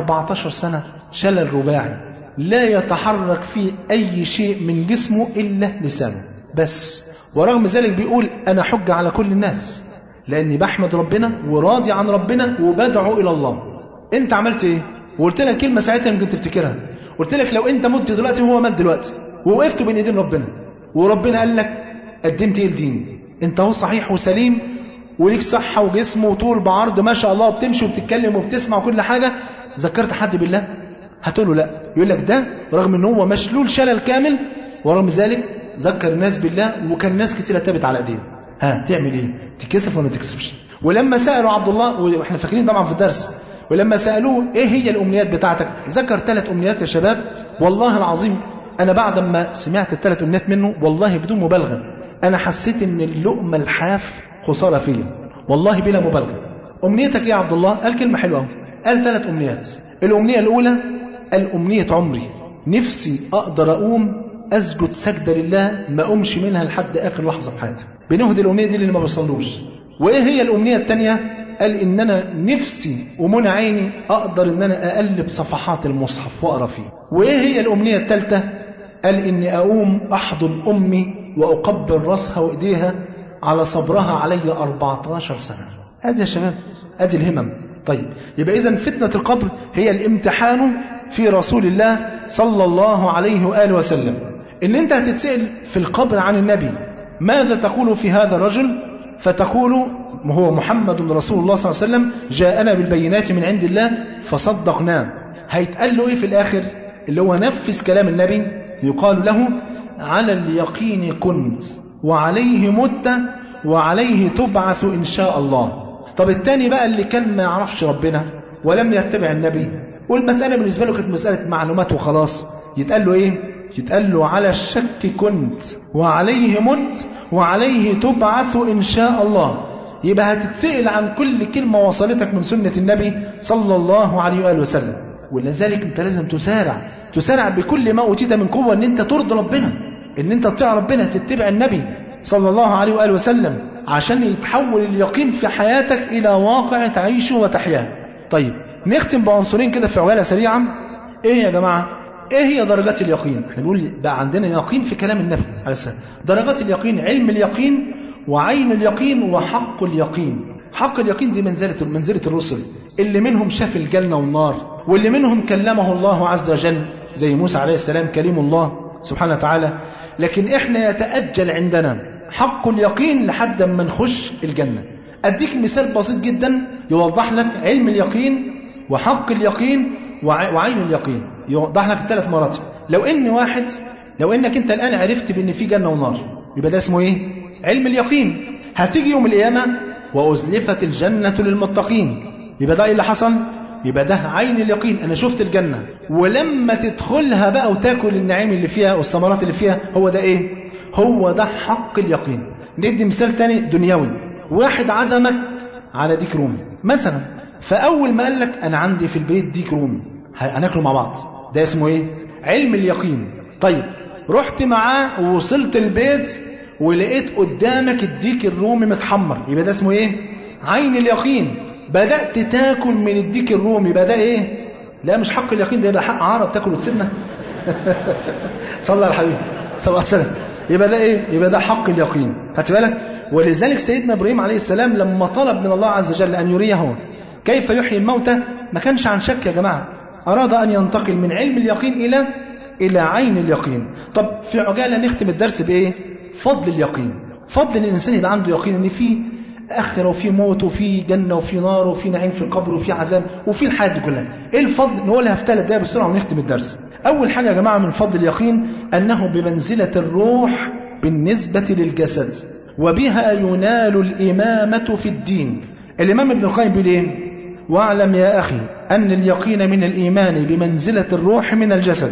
14 سنة شلل رباعي لا يتحرك فيه أي شيء من جسمه إلا لسانه بس ورغم ذلك بيقول أنا حج على كل الناس لأني بحمد ربنا وراضي عن ربنا وبدعو إلى الله أنت عملت إيه؟ وقلت لك كلمة ساعتها يمكن تفتكرها قلت لك لو أنت مت دلوقتي وهو مات دلوقتي ووقفت بين إيدين ربنا وربنا قال لك قدمت إيه الدين أنت هو صحيح وسليم وليك صحة وجسم وطول بعرض ما شاء الله وبتمشي وبتتكلم وبتسمع وكل حاجة ذكرت حد بالله هتقول له لا يقول لك ده رغم ان هو مشلول شلل كامل ورغم ذلك ذكر الناس بالله وكان ناس كتيرة تابت على ايديه ها تعمل ايه تكسف ولا ما تكسفش ولما سالوا عبد الله واحنا فاكرين طبعا في الدرس ولما سالوه ايه هي الامنيات بتاعتك ذكر ثلاث امنيات يا شباب والله العظيم انا بعد ما سمعت الثلاث امنيات منه والله بدون مبالغه انا حسيت ان اللقمه الحاف خساره فيا والله بلا مبالغه امنيتك ايه يا عبد الله قال كلمه حلوه قال ثلاث امنيات الامنيه الاولى الأمنية عمري نفسي أقدر أقوم أسجد سجدة لله ما أقومش منها لحد آخر لحظة في حياتي بنهدي الأمنية دي اللي ما بيصلوش وإيه هي الأمنية الثانية قال إن أنا نفسي ومنى عيني أقدر إن أنا أقلب صفحات المصحف وأقرأ فيه وإيه هي الأمنية الثالثة قال إني أقوم أحضن أمي وأقبل رأسها وإيديها على صبرها علي 14 سنة أدي يا شباب أدي الهمم طيب يبقى إذا فتنة القبر هي الامتحان في رسول الله صلى الله عليه وآله وسلم إن أنت هتتسأل في القبر عن النبي ماذا تقول في هذا الرجل فتقول هو محمد رسول الله صلى الله عليه وسلم جاءنا بالبينات من عند الله فصدقناه هيتقال له إيه في الآخر اللي هو نفذ كلام النبي يقال له على اليقين كنت وعليه مت وعليه تبعث إن شاء الله طب التاني بقى اللي كان ما يعرفش ربنا ولم يتبع النبي والمسألة بالنسبة له كانت مسألة معلومات وخلاص يتقال له إيه؟ يتقال له على الشك كنت وعليه مت وعليه تبعث إن شاء الله يبقى هتتسأل عن كل كلمة وصلتك من سنة النبي صلى الله عليه وآله وسلم ولذلك أنت لازم تسارع تسارع بكل ما أوتيت من قوة أن أنت ترضي ربنا أن أنت تطيع ربنا تتبع النبي صلى الله عليه وآله وسلم عشان يتحول اليقين في حياتك إلى واقع تعيشه وتحياه طيب نختم بعنصرين كده في عجاله سريعا ايه يا جماعه ايه هي درجات اليقين احنا بنقول بقى عندنا يقين في كلام النبي عليه السلام درجات اليقين علم اليقين وعين اليقين وحق اليقين حق اليقين دي منزله منزله الرسل اللي منهم شاف الجنه والنار واللي منهم كلمه الله عز وجل زي موسى عليه السلام كليم الله سبحانه وتعالى لكن احنا يتأجل عندنا حق اليقين لحد ما نخش الجنة أديك مثال بسيط جدا يوضح لك علم اليقين وحق اليقين وعين اليقين يوضح لك الثلاث مراتب لو ان واحد لو انك انت الان عرفت بان في جنه ونار يبقى ده اسمه ايه علم اليقين هتيجي يوم القيامه وازلفت الجنه للمتقين يبقى ده ايه اللي حصل يبقى ده عين اليقين انا شفت الجنه ولما تدخلها بقى وتاكل النعيم اللي فيها والثمرات اللي فيها هو ده ايه هو ده حق اليقين ندي مثال تاني دنيوي واحد عزمك على ديك رومي مثلا فاول ما قال لك انا عندي في البيت ديك رومي هناكله مع بعض ده اسمه ايه علم اليقين طيب رحت معاه ووصلت البيت ولقيت قدامك الديك الرومي متحمر يبقى ده اسمه ايه عين اليقين بدأت تاكل من الديك الرومي يبقى ده ايه لا مش حق اليقين ده يبقى حق عرب تاكل وتسيبنا صلى على الحبيب صلى الله عليه وسلم يبقى ده ايه يبقى ده حق اليقين خدت بالك ولذلك سيدنا ابراهيم عليه السلام لما طلب من الله عز وجل ان يريه كيف يحيي الموتى ما كانش عن شك يا جماعه أراد أن ينتقل من علم اليقين إلى إلى عين اليقين طب في عجالة نختم الدرس بإيه فضل اليقين فضل ان الإنسان يبقى عنده يقين إن في آخرة وفي موت وفي جنة وفي نار وفي نعيم في القبر وفي عذاب وفي الحياة دي كلها إيه الفضل نقولها في ثلاث دقايق بسرعة ونختم الدرس أول حاجة يا جماعة من فضل اليقين أنه بمنزلة الروح بالنسبة للجسد وبها ينال الإمامة في الدين الإمام ابن القيم بيقول إيه واعلم يا أخي أن اليقين من الإيمان بمنزلة الروح من الجسد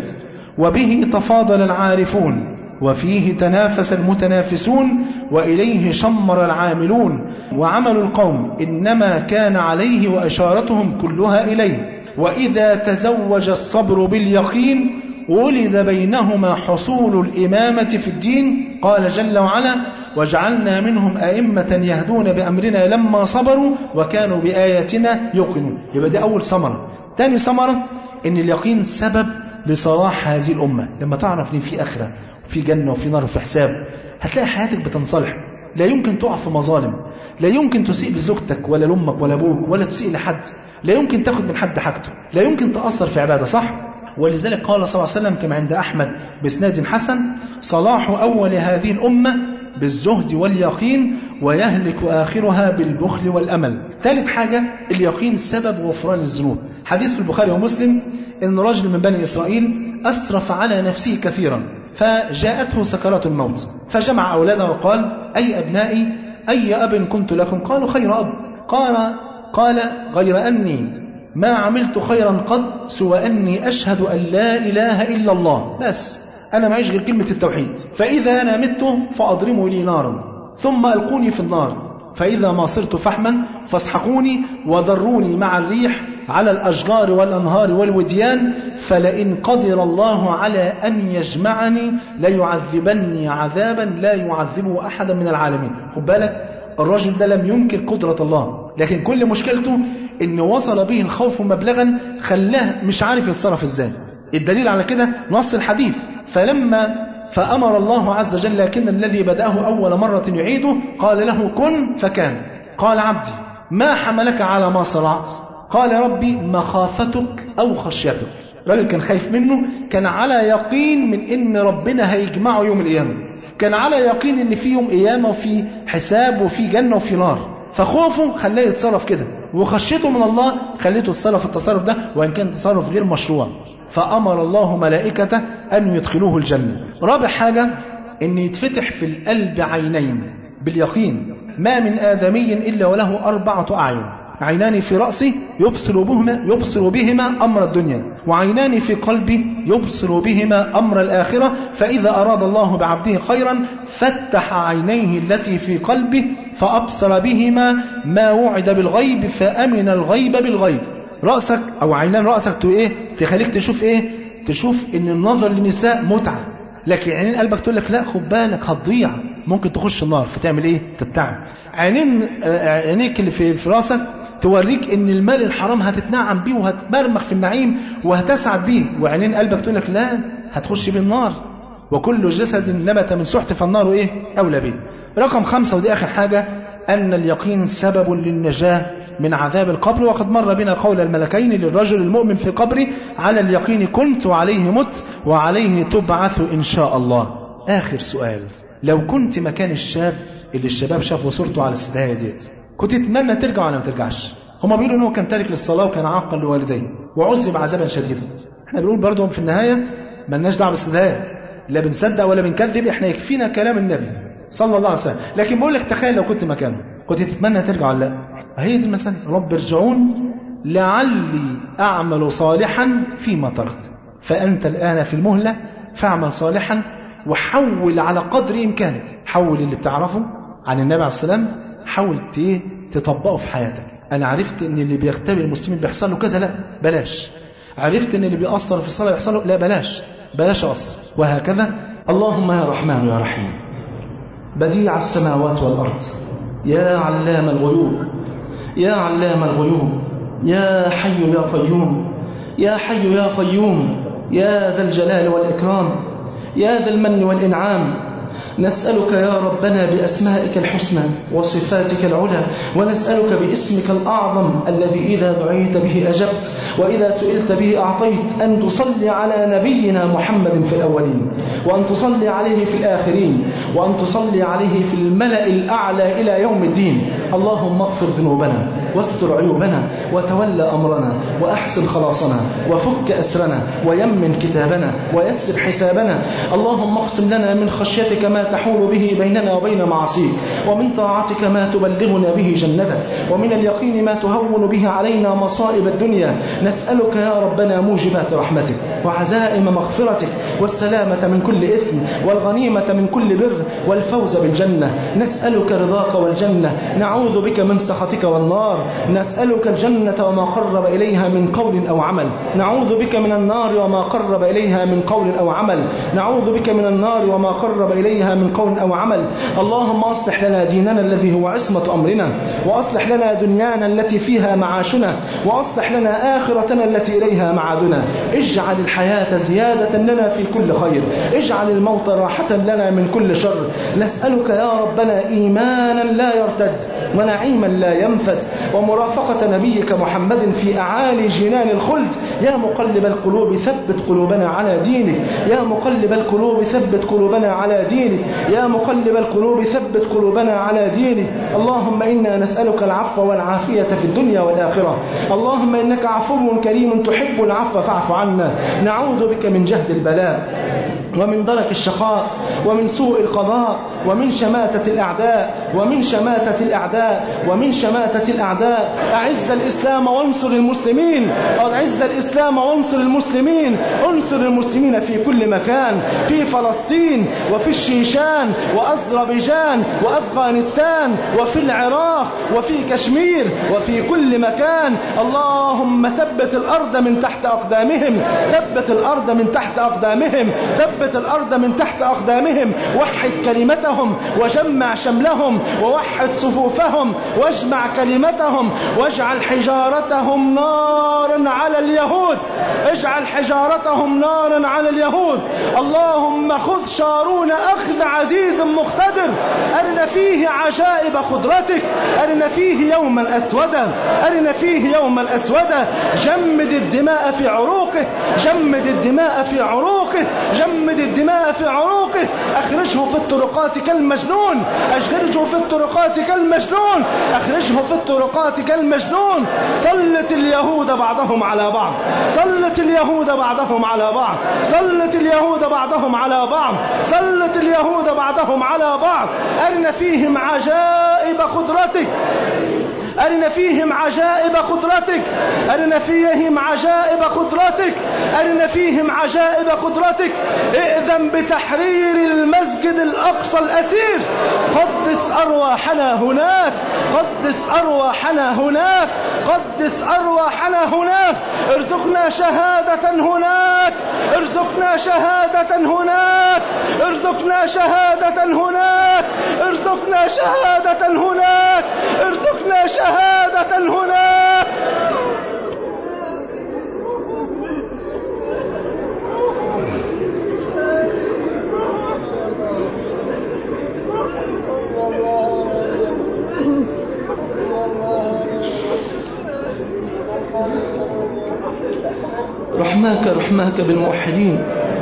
وبه تفاضل العارفون وفيه تنافس المتنافسون وإليه شمر العاملون وعمل القوم إنما كان عليه وإشارتهم كلها إليه وإذا تزوج الصبر باليقين ولد بينهما حصول الإمامة في الدين قال جل وعلا وجعلنا منهم أئمة يهدون بأمرنا لما صبروا وكانوا بآياتنا يوقنون يبقى دي أول ثمرة تاني ثمرة إن اليقين سبب لصلاح هذه الأمة لما تعرف إن في آخرة في جنة وفي نار وفي حساب هتلاقي حياتك بتنصلح لا يمكن تقع في مظالم لا يمكن تسيء لزوجتك ولا لأمك ولا أبوك ولا تسيء لحد لا يمكن تاخد من حد حاجته لا يمكن تأثر في عبادة صح ولذلك قال صلى الله عليه وسلم كما عند أحمد بإسناد حسن صلاح أول هذه الأمة بالزهد واليقين ويهلك آخرها بالبخل والأمل ثالث حاجة اليقين سبب غفران الذنوب حديث في البخاري ومسلم أن رجل من بني إسرائيل أسرف على نفسه كثيرا فجاءته سكرات الموت فجمع أولاده وقال أي أبنائي أي أب كنت لكم قالوا خير أب قال قال غير أني ما عملت خيرا قد سوى أني أشهد أن لا إله إلا الله بس أنا معيش غير كلمة التوحيد فإذا أنا مت فأضرموا لي نارا ثم ألقوني في النار فإذا ما صرت فحما فاسحقوني وذروني مع الريح على الأشجار والأنهار والوديان فلئن قدر الله على أن يجمعني ليعذبني عذابا لا يعذبه أحدا من العالمين خد بالك الرجل ده لم ينكر قدرة الله لكن كل مشكلته ان وصل به الخوف مبلغا خلاه مش عارف يتصرف ازاي الدليل على كده نص الحديث فلما فأمر الله عز وجل لكن الذي بدأه أول مرة يعيده قال له كن فكان قال عبدي ما حملك على ما صنعت قال ربي مخافتك أو خشيتك الراجل كان خايف منه كان على يقين من ان ربنا هيجمعه يوم القيامه كان على يقين ان في يوم قيامه وفي حساب وفي جنه وفي نار فخوفه خلاه يتصرف كده وخشيته من الله خليته يتصرف التصرف ده وان كان تصرف غير مشروع فامر الله ملائكته ان يدخلوه الجنه رابع حاجه ان يتفتح في القلب عينين باليقين ما من ادمي الا وله اربعه اعين عينان في رأسي يبصر بهما يبصر بهما أمر الدنيا وعينان في قلبي يبصر بهما أمر الآخرة فإذا أراد الله بعبده خيرا فتح عينيه التي في قلبه فأبصر بهما ما وعد بالغيب فأمن الغيب بالغيب رأسك أو عينان رأسك إيه تخليك تشوف إيه تشوف إن النظر للنساء متعة لكن عينين قلبك تقول لك لا خد بالك هتضيع ممكن تخش النار فتعمل ايه تبتعد عينين عينيك اللي في في راسك توريك ان المال الحرام هتتنعم بيه وهتبرمخ في النعيم وهتسعد بيه وعينين قلبك تقول لك لا هتخش بيه النار وكل جسد نبت من سحت فالنار ايه اولى به رقم خمسة ودي اخر حاجة ان اليقين سبب للنجاة من عذاب القبر وقد مر بنا قول الملكين للرجل المؤمن في قبره على اليقين كنت وعليه مت وعليه تبعث إن شاء الله آخر سؤال لو كنت مكان الشاب اللي الشباب شافوا صورته على السداية ديت كنت تتمنى ترجع ولا ما ترجعش هما بيقولوا ان هو كان تارك للصلاه وكان عاقا لوالديه وعذب عذابا شديدا احنا بنقول برضه في النهايه ملناش دعوه بالسدايات لا بنصدق ولا بنكذب احنا يكفينا كلام النبي صلى الله عليه وسلم لكن بقول لك تخيل لو كنت مكانه كنت تتمنى ترجع ولا لا هي دي المساله رب ارجعون لعلي اعمل صالحا فيما تركت فانت الان في المهله فاعمل صالحا وحول على قدر امكانك حول اللي بتعرفه عن النبي عليه السلام حاول تطبقه في حياتك انا عرفت ان اللي بيغتاب المسلمين بيحصل له كذا لا بلاش عرفت ان اللي بيأثر في الصلاه بيحصل له لا بلاش بلاش اقصر وهكذا اللهم يا رحمن يا رحيم بديع السماوات والارض يا علام الغيوب يا علام الغيوب يا حي يا قيوم يا حي يا قيوم يا ذا الجلال والاكرام يا ذا المن والانعام نسألك يا ربنا بأسمائك الحسنى وصفاتك العلى ونسألك باسمك الأعظم الذي إذا دعيت به أجبت وإذا سئلت به أعطيت أن تصلي على نبينا محمد في الأولين وأن تصلي عليه في الآخرين وأن تصلي عليه في الملأ الأعلى إلى يوم الدين اللهم اغفر ذنوبنا واستر عيوبنا وتولى أمرنا وأحسن خلاصنا وفك أسرنا ويمن كتابنا ويسر حسابنا اللهم اقسم لنا من خشيتك ما تحول به بيننا وبين معصيك ومن طاعتك ما تبلغنا به جنتك ومن اليقين ما تهون به علينا مصائب الدنيا نسألك يا ربنا موجبات رحمتك وعزائم مغفرتك والسلامة من كل إثم والغنيمة من كل بر والفوز بالجنة نسألك رضاك والجنة نعوذ بك من سخطك والنار نسألك الجنة وما قرب إليها من قول أو عمل نعوذ بك من النار وما قرب إليها من قول أو عمل نعوذ بك من النار وما قرب إليها من قول أو عمل اللهم أصلح لنا ديننا الذي هو عصمة أمرنا وأصلح لنا دنيانا التي فيها معاشنا وأصلح لنا آخرتنا التي إليها معادنا اجعل الحياة زيادة لنا في كل خير اجعل الموت راحة لنا من كل شر نسألك يا ربنا إيمانا لا يرتد ونعيما لا ينفد ومرافقة نبيك محمد في أعالي جنان الخلد يا مقلب القلوب ثبت قلوبنا على دينك يا مقلب القلوب ثبت قلوبنا على دينك يا مقلب القلوب ثبت قلوبنا على دينك اللهم إنا نسألك العفو والعافية في الدنيا والآخرة اللهم إنك عفو كريم تحب العفو فاعف عنا نعوذ بك من جهد البلاء ومن درك الشقاء ومن سوء القضاء ومن شماتة الأعداء ومن شماتة الأعداء ومن شماتة الأعداء أعز الإسلام وانصر المسلمين أعز الإسلام وانصر المسلمين انصر المسلمين في كل مكان في فلسطين وفي الشيشان وأذربيجان وأفغانستان وفي العراق وفي كشمير وفي كل مكان اللهم ثبت الأرض من تحت أقدامهم ثبت الأرض من تحت أقدامهم ثبت الأرض من تحت أقدامهم وحد كلمتهم وجمع شملهم ووحد صفوفهم واجمع كلمتهم واجعل حجارتهم نارا على اليهود اجعل حجارتهم نارا على اليهود اللهم خذ شارون أخذ عزيز مقتدر أرنا فيه عجائب قدرتك أرنا فيه يوما أسودا أرنا فيه يوما أسودا جمد الدماء في عروقه جمد الدماء في عروقه جمد الدماء في عروقه أخرجه في الطرقات كالمجنون أخرجه في الطرقات كالمجنون أخرجه في الطرقات كالمجنون سلت اليهود بعضهم على بعض سلت اليهود بعضهم على بعض سلت اليهود بعضهم على بعض سلت اليهود بعضهم على بعض أرن فيهم عجائب قدرتك أرن فيهم عجائب قدرتك أرن فيهم عجائب قدرتك أرن فيهم عجائب قدرتك ائذن بتحرير المسجد الأقصى الأسير قدس أرواحنا هناك قدس أرواحنا هناك قدس أرواحنا هناك ارزقنا شهادة هناك ارزقنا شهادة هناك ارزقنا شهادة هناك ارزقنا شهادة هناك ارزقنا شهادة هناك رحماك رحماك بالموحدين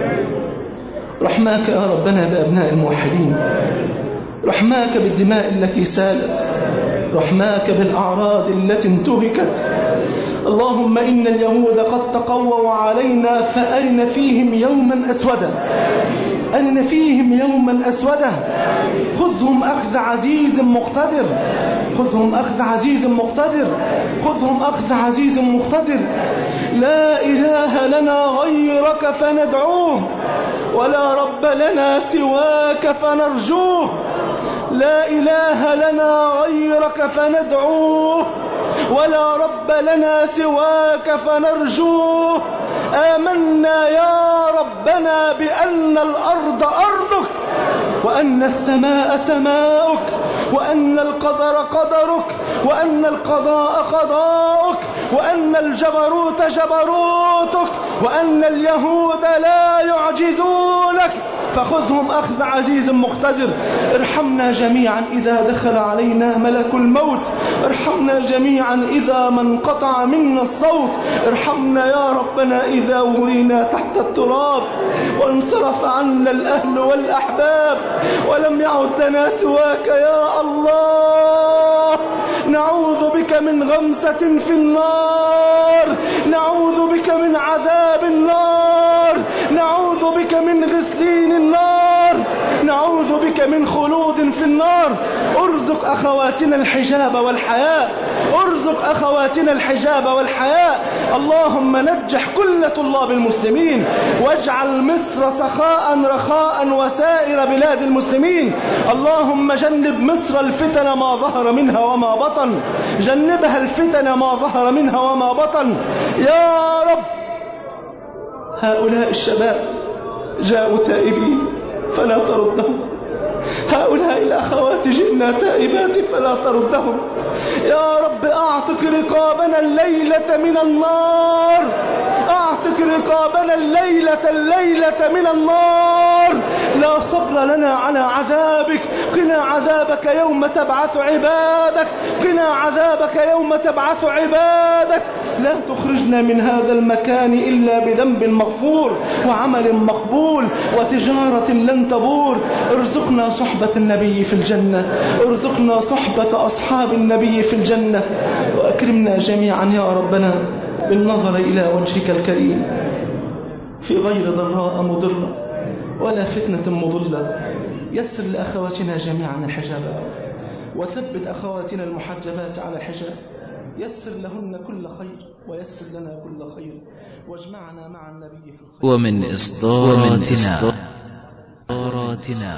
رحماك يا ربنا بأبناء الموحدين رحماك بالدماء التي سالت رحماك بالأعراض التي انتهكت اللهم إن اليهود قد تقووا علينا فأرن فيهم يوما أسودا أرن فيهم يوما أسودا خذهم أخذ عزيز مقتدر خذهم أخذ عزيز مقتدر خذهم أخذ عزيز مقتدر لا إله لنا غيرك فندعوه ولا رب لنا سواك فنرجوه لا إله لنا غيرك فندعوه ولا رب لنا سواك فنرجوه آمنا يا ربنا بأن الأرض أرضك وأن السماء سماؤك وأن القدر قدرك وأن القضاء قضاؤك وأن الجبروت جبروتك وأن اليهود لا يعجزونك فخذهم أخذ عزيز مقتدر ارحمنا جميعا إذا دخل علينا ملك الموت ارحمنا جميعا إذا ما انقطع منا الصوت ارحمنا يا ربنا إذا ورينا تحت التراب وانصرف عنا الأهل والأحباب ولم يعد لنا سواك يا الله نعوذ بك من غمسة في النار نعوذ بك من عذاب النار نعوذ بك من غسلين النار نعوذ بك من خلود في النار ارزق أخواتنا الحجاب والحياء ارزق أخواتنا الحجاب والحياء اللهم نجح كل طلاب المسلمين واجعل مصر سخاء رخاء وسائر بلاد المسلمين اللهم جنب مصر الفتن ما ظهر منها وما بطن جنبها الفتن ما ظهر منها وما بطن يا رب هؤلاء الشباب جاءوا تائبين فلا تردهم هؤلاء الأخوات جئنا تائبات فلا تردهم يا رب أعتق رقابنا الليلة من النار أعتق رقابنا الليلة الليلة من النار لا صبر لنا على عذابك قنا عذابك يوم تبعث عبادك قنا عذابك يوم تبعث عبادك لا تخرجنا من هذا المكان إلا بذنب مغفور وعمل مقبول وتجارة لن تبور ارزقنا صحبة النبي في الجنة ارزقنا صحبة أصحاب النبي في الجنة وأكرمنا جميعا يا ربنا بالنظر إلى وجهك الكريم في غير ضراء مضرة ولا فتنة مضلة يسر لأخواتنا جميعا الحجاب وثبت أخواتنا المحجبات على الحجاب يسر لهن كل خير ويسر لنا كل خير واجمعنا مع النبي في الخير ومن إصداراتنا إصداراتنا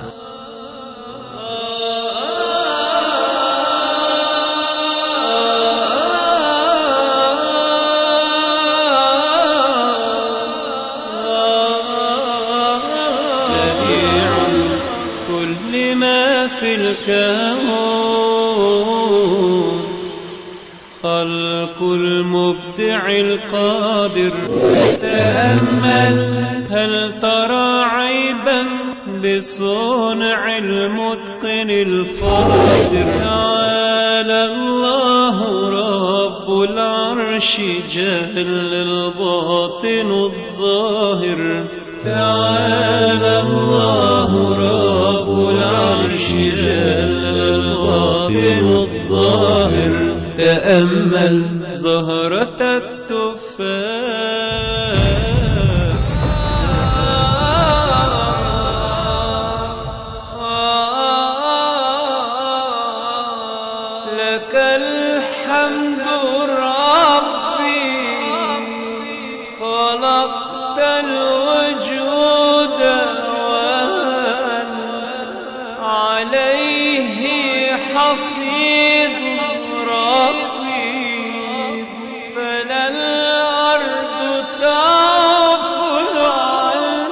بديع كل ما في الكون خلق المبدع القادر تأمل هل ترى عيبا بصنع المتقن الفاضل تعالى الله رب العرش جل الباطن الظاهر تعالى الله رب العرش جل الباطن الظاهر تأمل زهرة التفاح لك الحمد ربي خلقت الوجود عليه حفيظ ربي فلا الأرض تعفل عن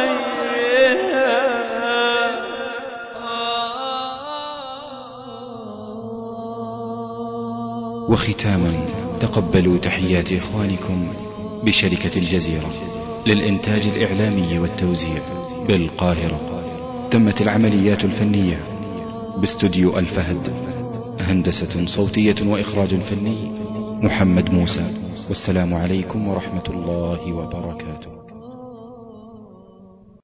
سيرها وختاما تقبلوا تحيات إخوانكم بشركة الجزيرة للإنتاج الإعلامي والتوزيع بالقاهرة تمت العمليات الفنية باستوديو الفهد هندسة صوتية وإخراج فني محمد موسى والسلام عليكم ورحمة الله وبركاته